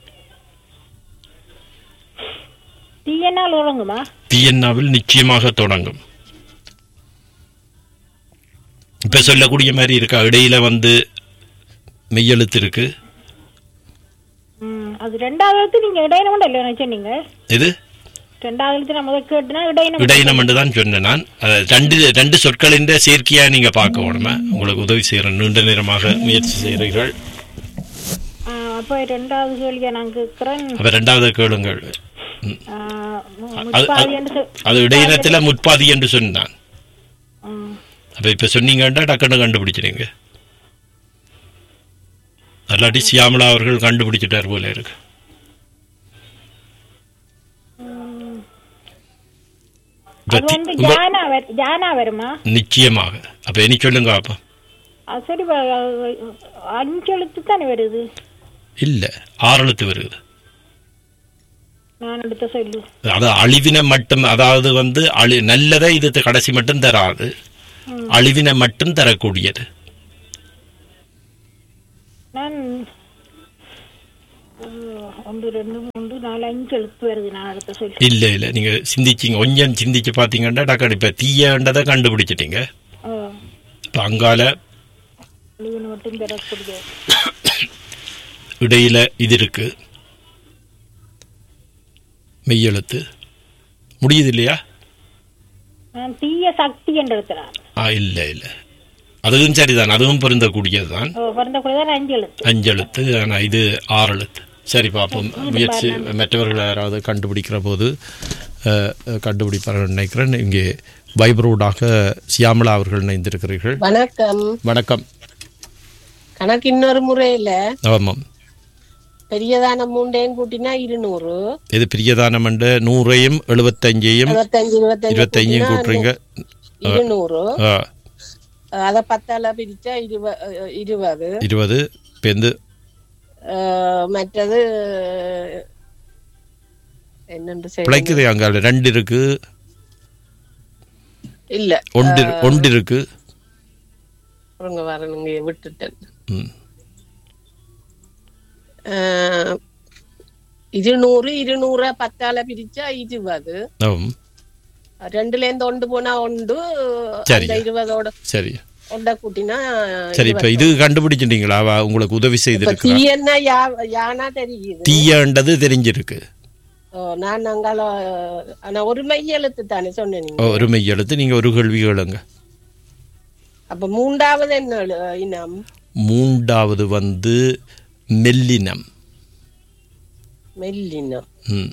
தீயனால் ஒழுங்குமா தியன்னாவில் நிச்சயமாக தொடங்கும் இப்ப சொல்லக்கூடிய மாதிரி இருக்கா இடையில வந்து மெய்யெழுத்து இருக்கு ம், அது ரெண்டாவது எழுத்து நீங்க இடையினம் இல்லைன்னு சொன்னீங்க இது ரெண்டாவது எழுத்து நான் முதல் கேட்டுனா இடையினம் இடையினம் என்று தான் சொன்னேன் நான் அது ரெண்டு ரெண்டு சொற்களின் சேர்க்கையா நீங்க பார்க்க வேணுமா உங்களுக்கு உதவி செய்யறேன் நீண்ட நேரமாக முயற்சி செய்கிறீர்கள் ஆ, அப்ப ரெண்டாவது கேள்வியா நான் கேட்கிறேன் அப்ப ரெண்டாவது கேளுங்கள் ம். ஆ, மு- அது முற்பாதி என்று சொ- அது இடையினத்துல முற்பாதி என்று சொன்னான் ம், அப்ப இப்ப சொன்னீங்கன்னா டக்குன்னு கண்டுபிடிச்சிடுங்க அல்லாட்டி சியாமலா அவர்கள் கண்டுபிடிச்சிட்டார் போல இருக்கு இப்ப அது தி- வந்து உங்க- ஜானா வரு- ஜானா வருமா நிச்சயமாக அப்ப இனி சொல்லுங்க அப்ப அது சரி வ- அஞ்சு எழுத்து தானே வருது இல்ல ஆறெழுத்து வருது நான் எடுத்த சொல்லு அது அழிவினை மட்டும் அதாவது வந்து அழி நல்லதை இது கடைசி மட்டும் தராது அழிவினை மட்டும் தரக்கூடியது நான் அஹ், ஒன்று ரெண்டு மூன்று நாலு அஞ்சு எழுத்து வருது நான் எடுத்த சொல்லு இல்ல இல்ல நீங்க சிந்திச்சிங்க கொஞ்சம் சிந்திச்சு பாத்தீங்கன்னா டக்கா இப்ப தீயன்றதை கண்டுபிடிச்சிட்டீங்க அஹ், இப்ப அங்கால அழிவினை மட்டும் பெறக்கூடிய இடையில இது இருக்கு மெய்யெழுத்து முடியுது இல்லையா நான் தீய சக்தி என்று எடுத்துறேன் ஆ இல்ல இல்ல அதுவும் சரிதான் அதுவும் பொருந்தக்கூடியது தான் பிறந்த கூட தான் அஞ்சு எழுத்து அஞ்செழுத்து ஆனா இது ஆறு எழுத்து சரி பார்ப்போம் முயற்சி மற்றவர்கள் யாராவது கண்டுபிடிக்கிற போது அஹ், அஹ், கண்டுபிடிப்பார்கள் நினைக்கிறேன் இங்கே வைப்ரோடாக சியாமலா அவர்கள் இணைந்திருக்கிறீர்கள் வணக்கம் வணக்கம் கணக்கு இன்னொரு முறையில ஆமாம் பெரியதான மூண்டையும் கூட்டினா இருநூறு இது பிரியதானம் என்ற நூறையும் எழுபத்தஞ்சையும் இருபத்தஞ்சு இருபத்தஞ்சு இருபத்தஞ்சையும் கூட்டுறீங்க இருநூறு ஆ, அத பத்தால பிரிச்சா இருவ அஹ் இருபது இருபது இப்போ எந்த அஹ் மற்றது என்னென்று செய்ய பிழைக்குது அங்கே ரெண்டு இருக்கு இல்ல ஒன்று ஒன்று இருக்கு பாருங்க வரணுங்க விட்டுட்டேன் ம். அஹ் இருநூறு இருநூற பத்தால பிரிச்சா இருபது ஆமாம் ரெண்டுல இருந்து ஒன்று போனா ஒன்று சரி. அந்த இருபதோட சரி ஒண்ட கூட்டினா சரி இப்போ இது கண்டுபிடிச்சிட்டீங்களா அவ உங்களுக்கு உதவி இப்ப செய்திருக்கிறா தீயன்னா யா- யானா தெரியுது தீயன்றது தெரிஞ்சிருக்கு ஓ, நான் அங்கால ஆனா ஒரு மைய எழுத்து தானே சொன்னேன் நீங்க. ஒரு மெய் எழுத்து நீங்கள் ஒரு கேள்வி கேளுங்க அப்ப மூன்றாவது என்ன எழு- இனம் மூன்றாவது வந்து மெல்லினம் மெல்லினம் ம்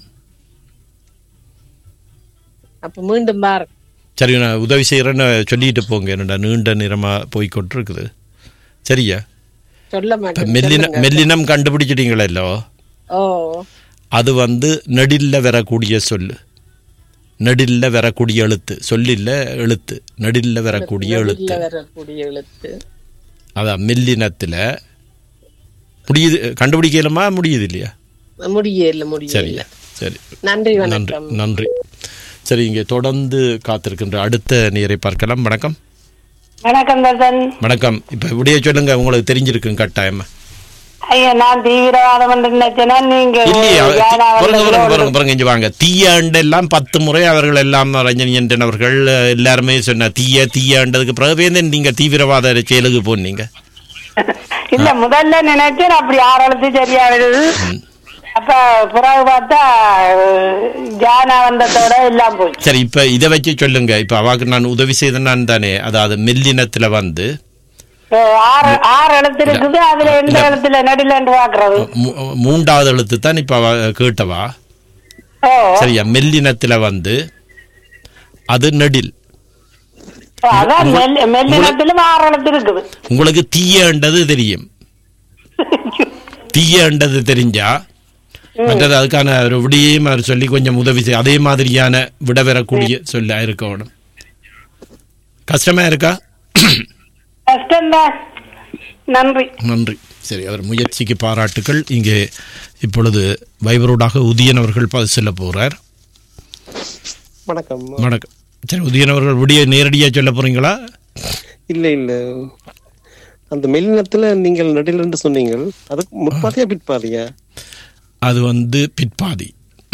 அப்ப மீண்டும் பாரு சரி நான் உதவி செய்கிறேன்னு சொல்லிட்டு போங்க என்னடா நீண்ட நிறமாக போய்க்கொண்டு இருக்குது சரியா சொல்ல இப்போ மாட்டேன் மெல்லினம் சொல்லுங்க. மெல்லினம் கண்டுபிடிச்சிட்டீங்களோ ஓ அது வந்து நெடில்ல வரக்கூடிய சொல்லு நெடில்ல வரக்கூடிய எழுத்து சொல்லில்ல எழுத்து நெடில்ல வரக்கூடிய நடுவுல எழுத்து வரக்கூடிய எழுத்து அதான் மெல்லினத்தில் முடியுது கண்டுபிடிக்கலுமா முடியுது இல்லையா முடியல சரி முடியல சரி நன்றி நன்றி வணக்கம் நன்றி சரி இங்கே தொடர்ந்து காத்திருக்கின்ற அடுத்த நேரை பார்க்கலாம் வணக்கம் வணக்கம் தர்சன் வணக்கம் இப்போ இப்படியே சொல்லுங்க உங்களுக்கு தெரிஞ்சிருக்கும் கட்டாயமா ஐயா நான் தீவிரவாதம் என்று நினைச்சேன்னா நீங்க இல்லையா யாரா பாருங்க வந்தீங்களோ பாருங்க பாருங்க பாருங்க இங்க வாங்க தீயாண்டு எல்லாம் பத்து முறை அவர்கள் எல்லாம் ரஞ்சனி அவர்கள் எல்லாருமே சொன்ன தீய தீயாண்டதுக்கு பிறகு வேந்தன் நீங்க தீவிரவாத செயலுக்கு போனீங்க இல்ல முதல்ல நினைச்சேன் அப்படி ஆரம்பிச்சு சரியா வருது அப்ப பிறகு பார்த்தா அஹ், ஜானா வந்ததோட எல்லாம் போச்சு சரி இப்ப இதை வச்சு சொல்லுங்க இப்ப அவாக்கு நான் உதவி செய்த நான் தானே அதாவது மெல்லினத்துல வந்து அஹ், ஆறு ஆறு எழுத்து இருக்குது அதுல எந்த எழுத்துல நடுலன்னு பாக்குறது மூ- மூன்றாவது எழுத்து தான் இப்ப அவ கேட்டவா ஓ சரியா மெல்லினத்துல வந்து அது நெடில் அதான் மெல் மெல்லினத்திலும் ஆறு எழுத்து இருக்குது உங்களுக்கு தீயண்டது தெரியும் தீயண்டது தெரிஞ்சா மற்றது அதுக்கான ஒரு விடியையும் அவர் சொல்லி கொஞ்சம் உதவி செய்ய அதே மாதிரியான விட பெறக்கூடிய சொல்ல இருக்கணும் கஷ்டமா இருக்கா கஷ்டம்தான் நன்றி நன்றி சரி அவர் முயற்சிக்கு பாராட்டுக்கள் இங்கே இப்பொழுது வைபரோடாக உதயன் அவர்கள் பதில் சொல்ல போறார் வணக்கம் வணக்கம் சரி உதயன் அவர்கள் விடிய நேரடியாக சொல்ல போறீங்களா இல்ல இல்ல அந்த மெல்லினத்துல நீங்கள் நடுவில் என்று சொன்னீங்க அதுக்கு முற்பாதியா பிற்பாதியா அது வந்து பிற்பாதி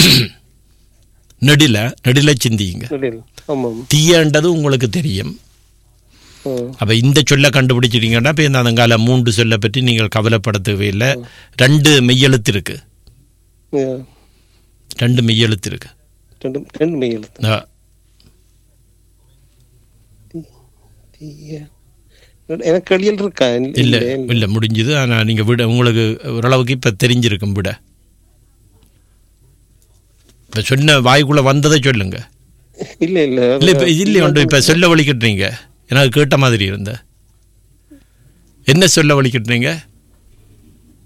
நெடில நெடில சிந்தியுங்க நடுவில் ஆமாம் தீயன்றது உங்களுக்கு தெரியும் ஓ, அப்ப இந்த சொல்ல கண்டுபிடிச்சிட்டீங்கன்னா இப்போ இந்த அதங்கால மூன்று சொல்ல பற்றி நீங்கள் கவலைப்பட தேவையில்லை ரெண்டு மெய்யெழுத்து இருக்கு ஆ, ரெண்டு மெய்யெழுத்து இருக்கு ரெண்டு ரெண்டு மெய் எழுத்து ஆ, தீய. எனக்கு களியல் இருக்கா இல்ல இல்ல முடிஞ்சது ஆனா நீங்க விட உங்களுக்கு ஓரளவுக்கு இப்ப தெரிஞ்சிருக்கும் விட இப்ப சொன்ன வாய்க்குள்ள வந்ததை சொல்லுங்க இல்ல இல்ல இல்ல இப்ப இல்ல ஒன்று இப்ப சொல்ல வலிக்கிட்டுறீங்க எனக்கு கேட்ட மாதிரி இருந்த என்ன சொல்ல வலிக்கிட்டுறீங்க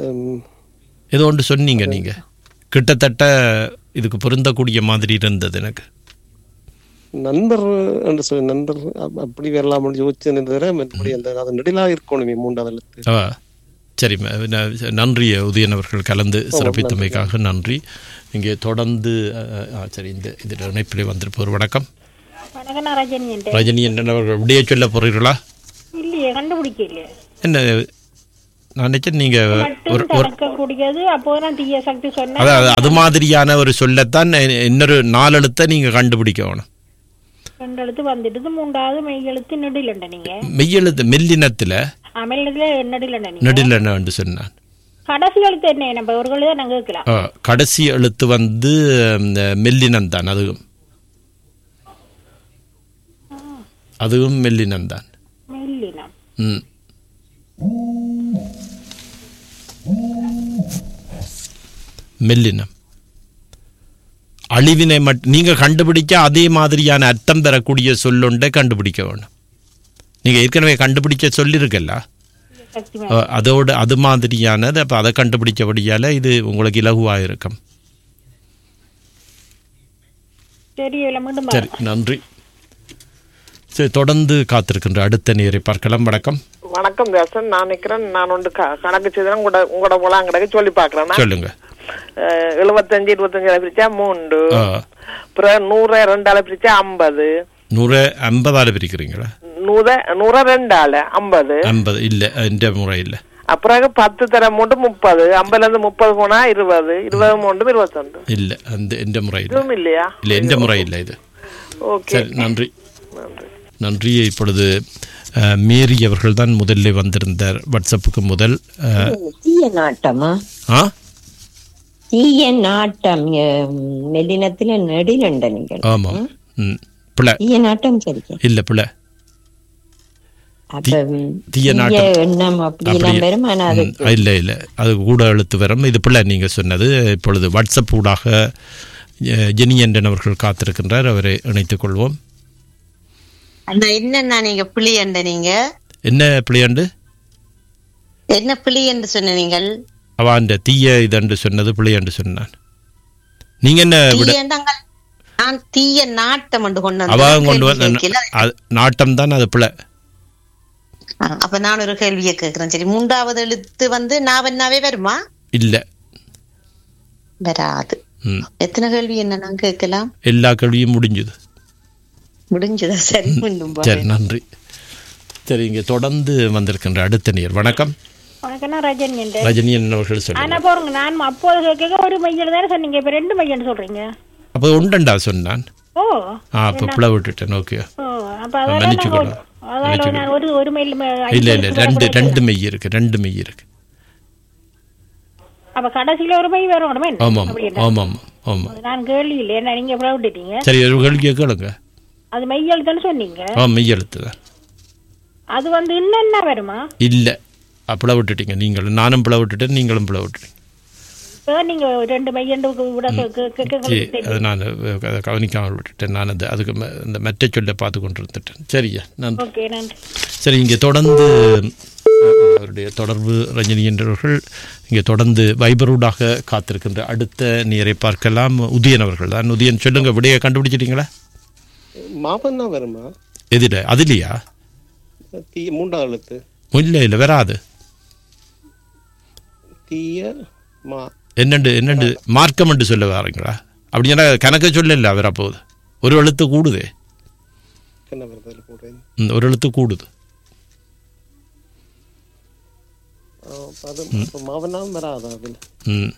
ஹம், ஏதோ ஒன்று சொன்னீங்க நீங்கள் கிட்டத்தட்ட இதுக்கு பொருந்தக்கூடிய மாதிரி இருந்தது எனக்கு நண்பர் என்று சொல்லி நண்பர் அப்- அப்படி வரலாம்னு யோசிச்சேன் தவிர மற்றபடி அந்த அது நெடிலா இருக்கணுமே மூன்றாவது எழுத்து ஆ சரி ம- ந- நன்றி உதயன் அவர்கள் கலந்து சிறப்பித்தமைக்காக நன்றி இங்கே தொடர்ந்து அ, ஆ, சரி இந்த இதில் இணைப்பிலே வந்திருப்போர் வணக்கம் வணக்கம் நான் ரஜினி என்ற ரஜினி என்ன அவர்கள் விடிய சொல்ல போறீர்களா இல்லையே கண்டுபிடிக்க இல்லையே என்ன நான் நினைச்சேன் நீங்கள் ஒரு மட்டும் ஒரு தடுக்கக்கூடியது அப்போ நான் தீய சக்தி சொன்னேன் அதாவது அது மாதிரியான ஒரு சொல்லத்தான் இ- இன்னொரு நாலெழுத்தை நீங்கள் கண்டுபிடிக்க வேணும் ரெண்டு எழுத்து வந்துடுது மூன்றாவது மெய் எழுத்து நெடிலண்ட நீங்க மெய்யெழுத்து மெல்லினத்தில் அமலத்துல நெடிலண்ட நீங்க நெடில் என்று சொன்னான் கடைசி எழுத்து என்ன நம்ம ஒரு தான் நாங்க கேட்கலாம் ஆ, கடைசி எழுத்து வந்து இந்த மெல்லினம் தான் அதுவும் அதுவும் மெல்லினம் தான் மெல்லினம் ம் மெல்லினம் அழிவினை மட் நீங்கள் கண்டுபிடிக்க அதே மாதிரியான அர்த்தம் பெறக்கூடிய சொல்லொன்றை கண்டுபிடிக்க வேணும் நீங்கள் ஏற்கனவே கண்டுபிடிக்க சொல்லியிருக்கல்ல சக்தி அஹ், அதோடு அது மாதிரியானது அப்போ அதை கண்டுபிடிச்சபடியால் இது உங்களுக்கு இலகுவாக இருக்கும் தெரியல மீண்டும் சரி நன்றி சரி தொடர்ந்து காத்திருக்கின்ற அடுத்த நேரை பார்க்கலாம் வணக்கம் வணக்கம் தாசன் நான் நிக்கிறேன் நான் ஒன்று க- கணக்கு செய்தேன் உங்களோட உங்களோட போலாம் கிடக்கு சொல்லி பாக்குறேன் சொல்லுங்க எழுபத்தஞ்சு இருபத்தஞ்சால பிரிச்சா மூன்று ஆ, அப்புறம் நூறு ரெண்டால பிரிச்சா ஐம்பது நூறு ஐம்பதால் பிரிக்கிறீங்களா நூற நூற ரெண்டால ஐம்பது ஐம்பது இல்லை இந்த முறை இல்லை அப்புறம் பத்து தர மூன்று முப்பது ஐம்பதுல இருந்து முப்பது போனா இருபது இருபது மூன்று இருபத்தொன்று இல்லை அந்த இந்த முறை இல்லை இதுவும் இல்லையா இல்லை இந்த முறை இல்லை இது ஓகே சரி நன்றி நன்றி இப்பொழுது அஹ், மேரி அவர்கள் தான் முதலில் வந்திருந்தார் வாட்ஸ்அப்புக்கு முதல் அஹ், தீய நாட்டமா ஆ தீய நாட்டம் எம், மெல்லினத்துல நெடிலண்ட நீங்கள் ஆமாம் ம் பிள்ளை தீய நாட்டம் சரி இல்லை பிள்ளை அப்ப ம், தீய நாட்டம். எண்ணம் அப்படி எல்லாம் அப்படி- வரும் ஆனா அது ம், இல்லை இல்லை அது கூட எழுத்து வரும் இது பிள்ளை நீங்கள் சொன்னது இப்பொழுது வாட்ஸ்அப் ஊடாக அஹ், ஜெனி என்றன் அவர்கள் காத்திருக்கின்றார் அவரை இணைத்துக் கொள்வோம் அந்த என்னன்னா நீங்க பிளி என்ற நீங்க என்ன பிள்ளையாண்டு என்ன பிளி என்று சொன்ன நீங்கள் அவன் அந்த தீய இதன்று சொன்னது பிள்ளையாண்டு சொன்னான் நீங்கள் என்ன விட தீயண்டாங்க நான் தீய நாட்டம் என்று கொண்டு அவ வந்தேன். கொண்டு கேள்வி வந்த கேட்கல. அது- நாட்டம் தான் அது பிள்ளை ஆ, அப்ப நான் ஒரு கேள்வியை கேட்கிறேன் சரி மூன்றாவது எழுத்து வந்து நாவன்னாவே வருமா இல்லை வராது ம் எத்தனை கேள்வி என்ன நான் கேட்கலாம் எல்லா கேள்வியும் முடிஞ்சுது முடிஞ்சதா சரி மீண்டும் சரி பாருங்க. நன்றி சரி இங்கே தொடர்ந்து வந்திருக்கின்ற அடுத்த நேர் வணக்கம் வணக்கம் நான் ரஜினி என்ற ரஜினி அவர்கள் ஆனா சொல்லுங்க போறங்க நான் அப்போது கேட்க ஒரு மையல் தானே சொன்னீங்க இப்ப ரெண்டு மையன்னு சொல்றீங்க அப்போ உண்டண்டா சொன்னான் ஓ ஆ அப்போ பிள்ளை விட்டுட்டேன் ஓகே ஓ அப்ப அதால மன்னிச்சு நான் ஒரு- கொள்ளுங்க. அதால மன்னிச்சு நான் ஒரு ஒரு மைல் ம- இல்லை ஐந்து இல்லை எழுத்து ரெண்டு வரக்கூடாது. ரெண்டு மெய் இருக்கு ரெண்டு மெய் இருக்கு அப்ப கடைசியில ஒரு மை வரணுமே ஆமாம் அப்படி என்ன? ஆமாம் ஆமாம் நான் கேள்வி இல்லை என்ன நீங்க எவ்வளவு விட்டுட்டீங்க சரி ஒரு கேள்வியை கேளுங்க அது மையல் தானே சொன்னீங்க ஆ மெய் எழுத்து தான் அது வந்து என்னென்ன வருமா இல்லை பிள்ளை விட்டுட்டீங்க நீங்களும் நானும் பிள்ளை விட்டுட்டேன் நீங்களும் பிள்ளை விட்டுட்டீங்க இப்ப நீங்க ரெண்டு மையண்டு விட கே- கே- கே- சரி தெரியும். அதை நான் அதை கவனிக்காமல் விட்டுட்டேன் நான் அது அதுக்கு ம- இந்த மெட்ட சொல்ல பார்த்து கொண்டு இருந்துட்டேன் சரியா நன்றி ஓகே நன்றி சரி இங்கே தொடர்ந்து அவருடைய தொடர்பு ரஜினி என்றவர்கள் இங்கே தொடர்ந்து வைபரூடாக காத்திருக்கின்ற அடுத்த நேரை பார்க்கலாம் உதயன் அவர்கள் தான் உதயன் சொல்லுங்க விடையை கண்டுபிடிச்சிட்டீங்களா மாபன்னா வருமா எதில் அதுலையா தீய மூன்றாவது எழுத்து இல்லை இல்லை வராது தீய மா என்னண்டு என்னண்டு மார்க்கம் என்று சொல்ல வாரீங்களா அப்படின்னா கணக்க சொல்லல வரப்போகுது ஒரு எழுத்து கூடுதே என்ன வருது அதில் போடுறேன் ம், ஒரு எழுத்து கூடுது அது அப்ப மாவனாம் வராதா அதில் ம்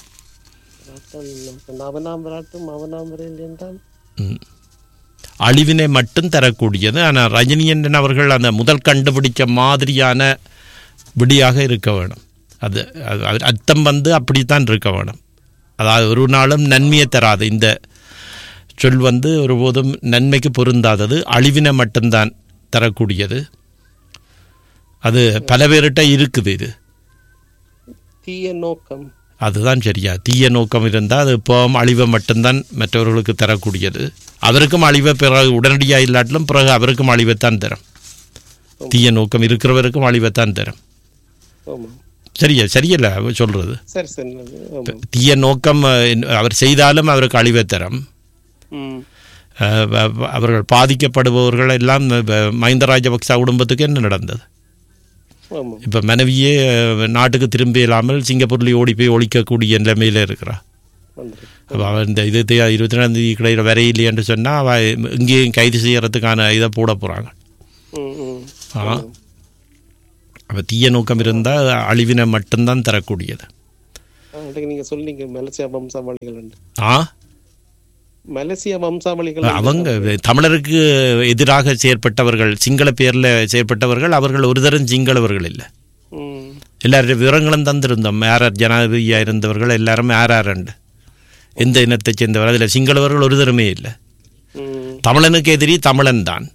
நவனாம் வராட்டு மாவனாம் வரையில் என்றால் ம். அழிவினை மட்டும் தரக்கூடியது ஆனால் ரஜினியன் அவர்கள் அந்த முதல் கண்டுபிடிச்ச மாதிரியான விடியாக இருக்க வேணும் அது அது அது அர்த்தம் வந்து அப்படித்தான் இருக்க வேணும் அதாவது ஒரு நாளும் நன்மையை தராது இந்த சொல் வந்து ஒருபோதும் நன்மைக்கு பொருந்தாதது அழிவினை மட்டும்தான் தரக்கூடியது அது பல பேர்கிட்ட இருக்குது இது தீய நோக்கம் அதுதான் சரியா தீய நோக்கம் இருந்தால் அது இப்போவும் அழிவை மட்டும்தான் மற்றவர்களுக்கு தரக்கூடியது அவருக்கும் அழிவை பிறகு உடனடியாக இல்லாட்டிலும் பிறகு அவருக்கும் அழிவைத்தான் தரும் தீய நோக்கம் இருக்கிறவருக்கும் அழிவைத்தான் தரும் ஆமாம் சரியா சரியல்ல அவர் சொல்றது சரி சரி நல்லது. ஆமா. தீய நோக்கம் அஹ், அவர் செய்தாலும் அவருக்கு அழிவை தரும் ம் அஹ், வ- வ- அவர்கள் பாதிக்கப்படுபவர்கள் எல்லாம் வ- மஹிந்த ராஜபக்ச குடும்பத்துக்கு என்ன நடந்தது ஆமா இப்போ மனைவியே அஹ், நாட்டுக்கு திரும்பி இல்லாமல் சிங்கப்பூர்லேயே ஓடி போய் ஒழிக்கக்கூடிய நிலைமையில் இருக்கிறா வந்துரு அப்போ அவன் இந்த இது தே- இருபத்தி ரெண்டாம் தேதி கிடையில் வரையில்லை என்று சொன்னால் அவள் இங்கேயும் கைது செய்யறதுக்கான இதை போட போகிறாங்க ம் ம் ஆ அப்போ தீய நோக்கம் இருந்தால் அழிவினை மட்டும்தான் தரக்கூடியது ஆ, அன்றைக்கு நீங்க சொன்னீங்க மலேசியா வம்சாவளிகள் உண்டு. ஆ மலேசியா வம்சாவளிகள் உண்டு. அவங்க தமிழருக்கு எதிராக செயற்பட்டவர்கள் சிங்கள பேரில் செயற்பட்டவர்கள் அவர்கள் ஒரு தரம் சிங்களவர்கள் இல்லை ம் எல்லாருடைய விவரங்களும் தந்திருந்தோம் யார் யார் ஜனாதிபதியாக இருந்தவர்கள் எல்லாரும் யார் யாருண்டு எந்த இனத்தைச் சேர்ந்தவர் அதில் சிங்களவர்கள் ஒரு தரமே இல்லை ம் தமிழனுக்கு எதிரி தமிழன் தான்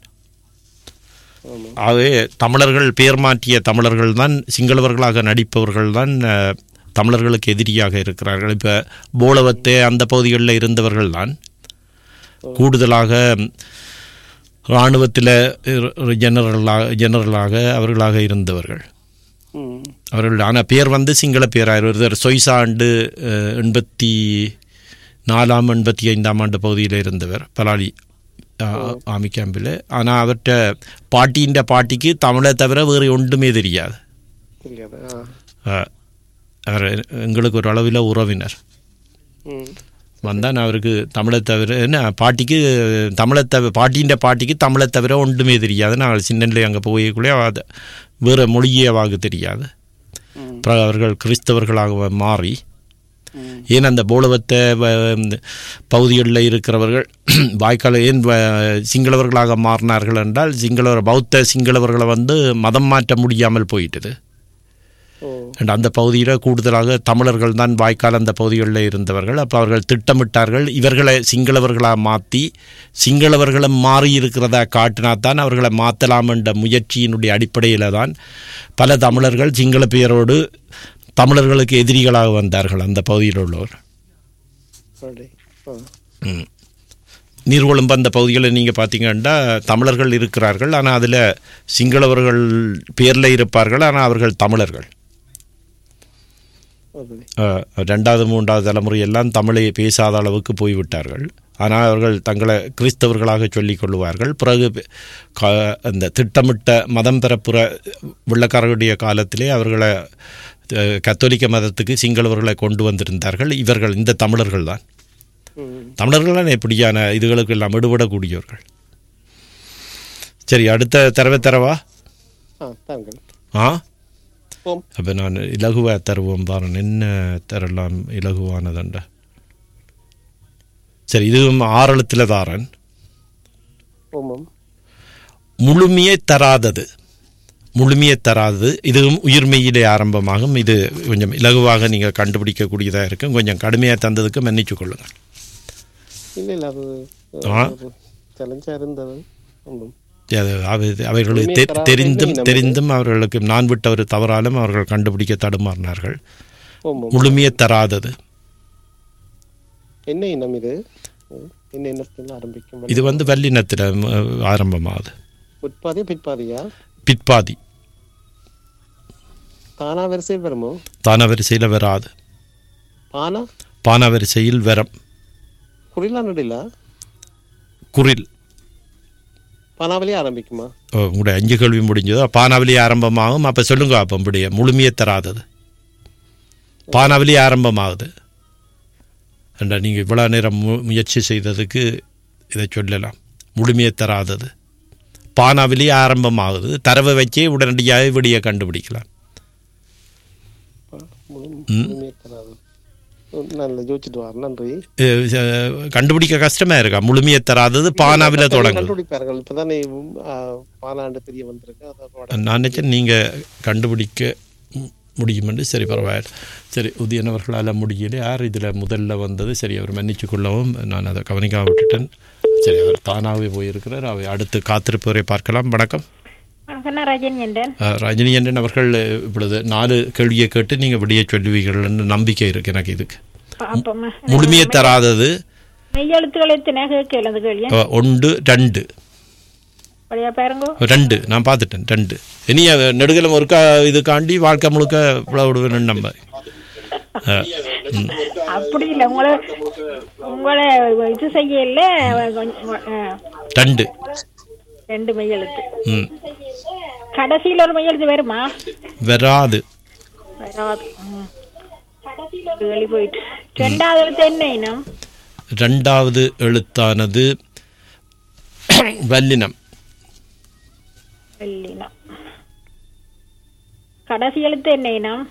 ஆமா ஆகவே தமிழர்கள் பெயர் மாற்றிய தமிழர்கள் தான் சிங்களவர்களாக நடிப்பவர்கள் தான் அஹ், தமிழர்களுக்கு எதிரியாக இருக்கிறார்கள் இப்போ போலவத்தே அந்த பகுதிகளில் இருந்தவர்கள் தான் கூடுதலாக இராணுவத்தில் ஜெனரலாக ஜெனரலாக அவர்களாக இருந்தவர்கள் ம் அவர்கள் ஆனால் பேர் வந்து சிங்கள பேராக ஒருத்தர் சொய்சா ஆண்டு அஹ், எண்பத்தி நாலாம் எண்பத்தி ஐந்தாம் ஆண்டு பகுதியில் இருந்தவர் பலாலி அஹ், ஆமி கேம்பில் ஆனால் அவர்கிட்ட பாட்டின்ற பாட்டிக்கு தமிழை தவிர வேறு ஒன்றுமே தெரியாது தெரியாது ஆ அஹ், அவர் எங்களுக்கு ஒரு அளவில் உறவினர் ம் வந்தான் அவருக்கு தமிழை தவிர என்ன பாட்டிக்கு தமிழை தவிர பாட்டின்ற பாட்டிக்கு தமிழை தவிர ஒன்றுமே தெரியாது நாங்கள் சின்னலே அங்கே போயக்குள்ளே அது வேறு மொழியே அவாக்கு தெரியாது அப்புறம் அவர்கள் கிறிஸ்தவர்களாக மாறி ஏன் அந்த போலவத்தை பகுதிகளில் இருக்கிறவர்கள் வாய்க்கால ஏன் வ- சிங்களவர்களாக மாறினார்கள் என்றால் சிங்களவர் பௌத்த சிங்களவர்களை வந்து மதம் மாற்ற முடியாமல் போயிட்டது ஓ அண்ட் அந்த பகுதியில் கூடுதலாக தமிழர்கள் தான் வாய்க்கால் அந்த பகுதிகளில் இருந்தவர்கள் அப்போ அவர்கள் திட்டமிட்டார்கள் இவர்களை சிங்களவர்களாக மாற்றி சிங்களவர்களை மாறி இருக்கிறதா காட்டினா தான் அவர்களை மாற்றலாம் என்ற முயற்சியினுடைய அடிப்படையில் தான் பல தமிழர்கள் சிங்கள பெயரோடு தமிழர்களுக்கு எதிரிகளாக வந்தார்கள் அந்த பகுதியில் உள்ளவர் அப்படி ஆ ம். நீர்கொழும்பு அந்த பகுதிகளில் நீங்கள் பார்த்தீங்கன்னா தமிழர்கள் இருக்கிறார்கள் ஆனால் அதில் சிங்களவர்கள் பேரில் இருப்பார்கள் ஆனால் அவர்கள் தமிழர்கள் அப்படி அஹ், ரெண்டாவது மூன்றாவது தலைமுறை எல்லாம் தமிழை பேசாத அளவுக்கு போய்விட்டார்கள் ஆனால் அவர்கள் தங்களை கிறிஸ்தவர்களாக சொல்லிக் கொள்வார்கள் பிறகு க- அந்த திட்டமிட்ட மதம் பெறப்புற வெள்ளக்காரர்களுடைய காலத்திலே அவர்களை அஹ், கத்தோலிக்க மதத்துக்கு சிங்களவர்களை கொண்டு வந்திருந்தார்கள் இவர்கள் இந்த தமிழர்கள் தான் ம் தமிழர்கள் தான் இப்படியான இதுகளுக்கு எல்லாம் விடுபடக்கூடியவர்கள் சரி அடுத்த தரவை தரவா ஆ தாங்கள் ஆ ஓம் அப்போ நான் இலகுவா தருவோம் பாருங்க என்ன தரலாம் இலகுவானதுண்ட சரி இதுவும் ஆறெழுத்தில் தாரன் ஓமம் முழுமையை தராதது முழுமையை தராதது இதுவும் உயிர்மெய்யிலே ஆரம்பமாகும் இது கொஞ்சம் இலகுவாக நீங்கள் கண்டுபிடிக்கக்கூடியதாக இருக்கும் கொஞ்சம் கடுமையாக தந்ததுக்கு மன்னிச்சு கொள்ளுங்கள் இல்லை இல்லை அது ஆ. சேலஞ்சாக இருந்தது ஆமாம் அது அவை- அவர்களுக்கு உண்மையை தெ- தராத தெரிந்தும் இனம் தெரிந்தும் அவர்களுக்கு நான் விட்ட ஒரு தவறாலும் அவர்கள் கண்டுபிடிக்க தடுமாறினார்கள் ஓமம் முழுமையை தராதது என்ன இனம் இது என்ன இனத்தில் ஆரம்பிக்கும் இது வந்து வல்லினத்தில் ஆரம்பமாகுது உட்பாதியா பிற்பாதியா பிற்பாதி தானா வரிசையில் வருமோ தான வரிசையில் வராது பானா பான வரிசையில் வரம் குரிலா நடிலா குரில் பானாவிலே ஆரம்பிக்குமா ஓ, உங்களுடைய அஞ்சு கேள்வி முடிஞ்சதோ பானாவிலேயே ஆரம்பமாகும் அப்போ சொல்லுங்க அப்போ முடிய முழுமையை தராதது பானாவிலேயே ஆரம்பமாகுது என்ற நீங்கள் இவ்வளோ நேரம் மு முயற்சி செய்ததுக்கு இதை சொல்லலாம் முழுமையை தராதது பானாவிலேயே ஆரம்பமாகுது தரவை வச்சே உடனடியாக விடிய கண்டுபிடிக்கலாம் முழு- ம். முழுமையை தராது நல்ல யோசிச்சுட்டு வர நன்றி அஹ் அஹ் கண்டுபிடிக்க கஷ்டமாக இருக்கா முழுமையை தராதது பானாவில் மற்றவங்க தொடங்குது கண்டுபிடிப்பார்கள் இப்பதானே ஆ, பாலாண்டு தெரிய வந்திருக்கு அதோட நான் நினைச்சேன் நீங்கள் கண்டுபிடிக்க மு- முடியுமென்று சரி பரவாயில்ல சரி உதயனவர்களால் முடியல யார் இதில் முதல்ல வந்தது சரி அவர் மன்னிச்சு கொள்ளவும் நான் அதை கவனிக்காம விட்டுட்டேன் சரி அவர் தானாகவே போயிருக்கிறார் அவை அடுத்து காத்திருப்பவரை பார்க்கலாம் வணக்கம் வணக்கம் நான் ரஜினி என்றேன் அஹ், ரஜினி அண்ணன் அவர்கள் இப்பொழுது நாலு கேள்வியை கேட்டு நீங்கள் விடிய சொல்லுவீர்கள்னு நம்பிக்கை இருக்கு எனக்கு இதுக்கு பாப்போம்மா முழுமையை தராதது மெய்யெழுத்துக்கள் எத்தனை கேட்கல அந்த கேள்வி அஹ், ஒன்று ரெண்டு அப்படியா பாருங்க ரெண்டு நான் பார்த்துட்டேன் ரெண்டு இனி அது நெடுகலம் ஒருக்கா இதுக்காண்டி வாழ்க்கை முழுக்க விளையாடுவேன் நம்ம ஆ, ம். அப்படி இல்லை உங்களை உங்களை இது செய்யல கொஞ்சம், ஆ, ரெண்டு ரெண்டு மையெழுத்து ம் கடைசியில் ஒரு மையெழுத்து வருமா வராது வராது ம். வெளி போயிட்டு ரெண்டாவது எழுத்து என்ன இனம் ரெண்டாவது எழுத்தானது வல்லினம் வெள்ளினம் கடைசி எழுத்து என்ன இனம்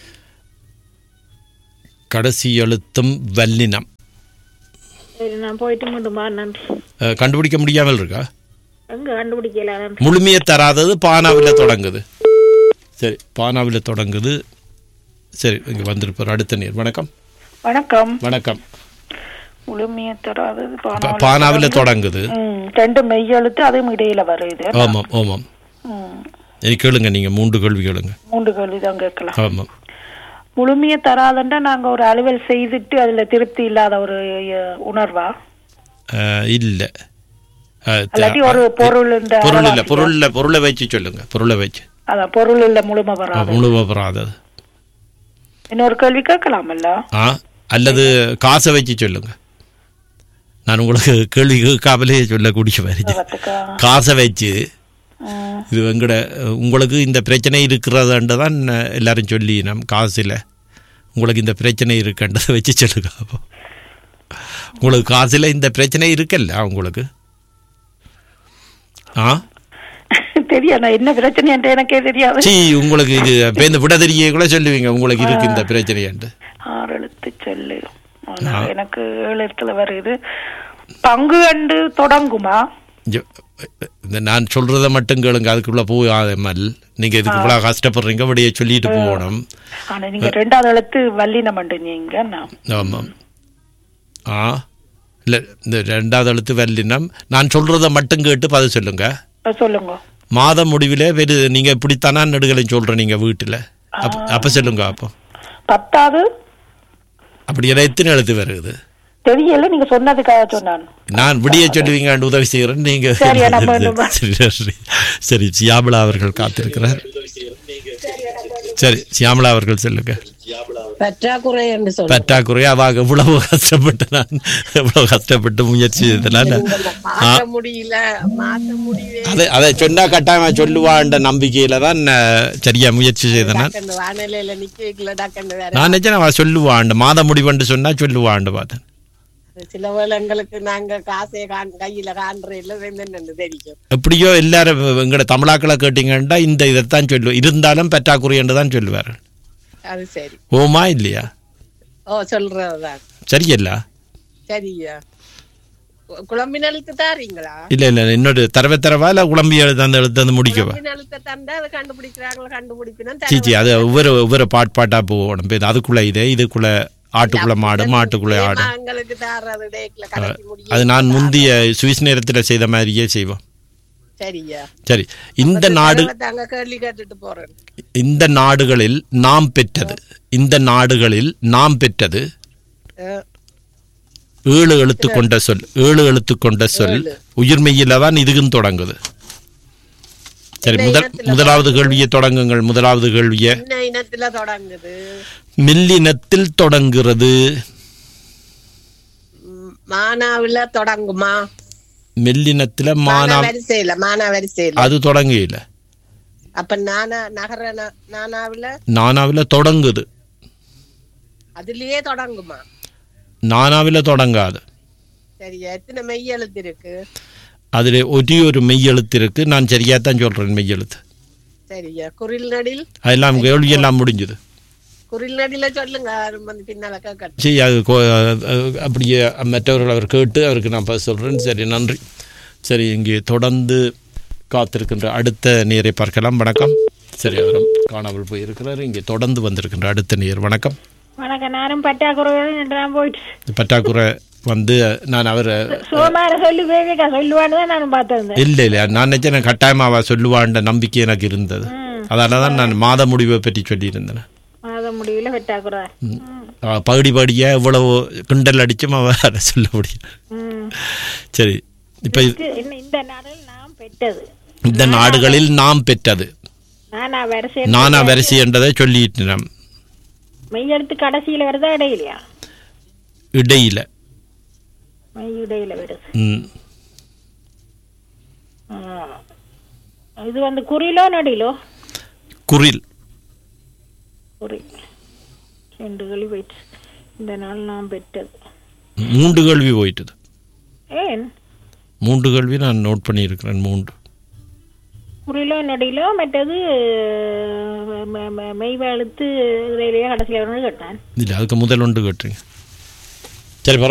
கடைசி எழுத்தும் வல்லினம் சரி நான் போயிட்டு மீண்டுமா நன்றி அஹ், கண்டுபிடிக்க முடியாமல் இருக்கா எங்க கண்டுபிடிக்கல நன்றி முழுமையை தராதது பானாவில் தொடங்குது சரி பானாவில் தொடங்குது சரி இங்கே வந்திருப்பார் அடுத்த நீர் வணக்கம் வணக்கம் வணக்கம் முழுமையை தராதது ப- பானாவில் தொடங்குது ம், ரெண்டு மெய்யெழுத்து அதுவும் இடையில வருது ஆமாம் ஆமாம் ம், இனி கேளுங்க நீங்கள் மூன்று கேள்வி கேளுங்க மூன்று கேள்வி தான் கேட்கலாம் ஆமாம் முழுமையை தராதுன்னா நாங்க ஒரு அலுவல் செய்துட்டு அதுல திருப்தி இல்லாத ஒரு அஹ், உணர்வா இல்லை அல்லாட்டி ஒரு பொருள் இந்த பொருள் இல்லை பொருள்ல பொருளை வச்சு சொல்லுங்க பொருளை வச்சு அதான் பொருள் இல்ல முழுமை வராது முழுவ வராதது இன்னொரு கேள்வி கேட்கலாமல்ல ஆ அல்லது காசை வச்சு சொல்லுங்க நான் உங்களுக்கு கேள்வி கேட்காமலே சொல்லக்கூடிய மாதிரி காசை வச்சு இது எங்கட உங்களுக்கு இந்த பிரச்சனை இருக்கிறதுன்ட்டு தான் எல்லாரும் சொல்லி நம் காசில் உங்களுக்கு இந்த பிரச்சனை இருக்குன்றதை வச்சு சொல்லுங்க அப்போ உங்களுக்கு காசில் இந்த பிரச்சனை இருக்குல்ல உங்களுக்கு ஆ தெரியாது நான் என்ன பிரச்சனைன்ட்டு எனக்கே தெரியாது சி உங்களுக்கு இது இப்போ இந்த விட தெரிய கூட சொல்லுவீங்க உங்களுக்கு இருக்கு இந்த பிரச்சனைன்ட்டு ஆறு எழுத்து சொல்லு ஆனா, எனக்கு ஏழு எழுத்துல வருது பங்கு கண்டு தொடங்குமா ஐயோ, இந்த நான் சொல்றத மட்டும் கேளுங்க அதுக்குள்ள போகாமல் நீங்க இதுக்கு இவ்வளவு கஷ்டப்படுறீங்க அப்படியே சொல்லிட்டு போகணும் ஆனா நீங்க ரெண்டாவது எழுத்து வல்லினம் நீங்க நான் ஆமாம் ஆ இல்லை இந்த ரெண்டாவது எழுத்து வல்லினம் நான் சொல்றத மட்டும் கேட்டு பதில் சொல்லுங்க இப்ப சொல்லுங்க மாத முடிவில் வெறு நீங்க இப்படித்தானா நெடுகளையும் சொல்ற நீங்க வீட்டுல அப்ப அப்ப சொல்லுங்க அப்போ பத்தாவது அப்படி எல்லாம் எத்தனை எழுத்து வருது தெரியல நீங்க சொன்னதுக்காக சொன்னான் நான் விடிய சொல்லுவீங்க உதவி செய்கிறேன் நீங்க சரி, நம்ம நம்ம- சரி சரி சரி சியாமலா அவர்கள் காத்திருக்கிறார் சரி சியாமலா அவர்கள் சொல்லுங்க பற்றாக்குறை என்று சொல்ல பற்றாக்குறை அவாக இவ்வளவு கஷ்டப்பட்டு நான் இவ்வளவு கஷ்டப்பட்டு முயற்சி செய்தனால ஆ, மாற்ற முடியல மாற்ற முடியவே அதை அதை சொன்னா கட்டாயமா சொல்லுவான்ற நம்பிக்கையில தான் நான் சரியா முயற்சி செய்தேன் நான் டக்குன்னு வானிலையில நிக்க வைக்கல டக்குன்னு வேற நான் நினைச்சேன் அவன் சொல்லுவான் மாத முடிவுன்னு சொன்னா சொல்லுவான்னு பார்த்தேன் சில வேளைங்களுக்கு நாங்க காசே காண் கையில காண்ற இல்ல என்னன்னு தெரியும் எப்படியோ எல்லாரும் எங்கட தமிழாக்களை கேட்டீங்கன்னா இந்த இதைத்தான் சொல்லு இருந்தாலும் பற்றாக்குறை என்று தான் சொல்லுவார்கள் அது சரி ஓமா இல்லையா ஓ சொல்றதுதான் சரியல்ல சரியா கு- குழம்பினலுக்கு தாரீங்களா இல்ல இல்ல இன்னொரு தரவை தரவா இல்ல குழம்பி எழுத்து அந்த எழுத்து வந்து முடிக்கவா குழம்பினலுக்கு தந்தா அதை கண்டுபிடிக்கிறாங்களா கண்டுபிடிக்கணும் சீச்சி அது ஒவ்வொரு ஒவ்வொரு பாட் பாட்டா போகணும் இப்ப இது அதுக்குள்ள இது இதுக்குள்ள ஆட்டுக்குள்ள மாடு மாட்டுக்குள்ள ஆடு எங்களுக்கு தாரது டேக்ல கடைசி முடியும் அது நான் முந்திய சுவிஸ் நேரத்தில் செய்த மாதிரியே செய்வோம் சரியா சரி இந்த நாடு தாங்க கேள்வி கேட்டுட்டு போறேன் இந்த நாடுகளில் நாம் பெற்றது இந்த நாடுகளில் நாம் பெற்றது அஹ், ஏழு எழுத்து கொண்ட சொல் ஏழு எழுத்து கொண்ட சொல் உயிர்மெய்யில தான் இதுக்கும் தொடங்குது சரி முதல் முதலாவது கேள்வியை தொடங்குங்கள் முதலாவது கேள்வியை என்ன இனத்துல தொடங்குது மெல்லினத்தில் தொடங்குகிறது ம், மானாவில தொடங்குமா மெல்லினத்துல மானா மானா வரிசையில மானா வரிசையில அது தொடங்கல அப்ப நானா நகர நா- நானாவில நானாவில தொடங்குது அதுலயே தொடங்குமா நானாவில தொடங்காது சரியா எத்தனை மெய் எழுத்து இருக்கு அதில் ஒரே ஒரு மெய் எழுத்து இருக்கு நான் சரியா தான் சொல்றேன் மெய் எழுத்து சரியா குரில் நடில் அதெல்லாம் கேள்வி எல்லாம் முடிஞ்சது குரில் நடில சொல்லுங்க யாரும் வந்து பின்னால கேட்கட்டும் சரி அது கோ- அஹ் அப்படியே மற்றவர்கள் அவர் கேட்டு அவருக்கு நான் பதில் சொல்கிறேன் சரி நன்றி சரி இங்கே தொடர்ந்து காத்திருக்கின்ற அடுத்த நேரை பார்க்கலாம் வணக்கம் சரி அவரும் காணாமல் போயிருக்கிறார் இங்கே தொடர்ந்து வந்திருக்கின்ற அடுத்த நேர் வணக்கம் வணக்கம் நானும் பற்றாக்குறையோடு நின்று நான் போயிட்டு பற்றாக்குறை வந்து நான் அவர் சுகமார சொல்லி வேவிக்கா சொல்லுவான்னு தான் நான் பார்த்திருந்தேன் இல்லை இல்லை நான் நினைச்சேன் கட்டாயமாக அவள் சொல்லுவான்ற நம்பிக்கை எனக்கு இருந்தது அதனால தான் நான் மாத முடிவை பற்றி சொல்லியிருந்தேன் மாத முடியல பற்றாக்குறை அவ பகுடி பகுடியாக இவ்வளவு கிண்டல் அடிச்சும் அவள் அதை சொல்ல முடியும் ம். சரி இப்போ இது என்ன இந்த நாளில் நாம் பெற்றது இந்த நாடுகளில் நாம் பெற்றது நானா வரிசை நானா வரிசை என்றதை சொல்லிட்டு மெய்யெழுத்து கடைசியில வருதா இடையிலையா இடையில மெய் இடையில வருது ம். ஆ. இது வந்து குறிலோ நடிலோ குரில் குறி ரெண்டு கேள்வி போயிட்டு இந்த நாள் நாம் பெற்றது மூன்று கேள்வி போயிட்டது ஏன் மூன்று கேள்வி நான் நோட் பண்ணியிருக்கிறேன் மூன்று குறிலோ நடிலோ மற்றது ம- ம- மெய் எழுத்து இடையிலேயே கடைசியில் வரணும்னு கேட்டான் இல்லை அதுக்கு முதல் ஒன்று கேட்டுருங்க சரி பரவாயில்ல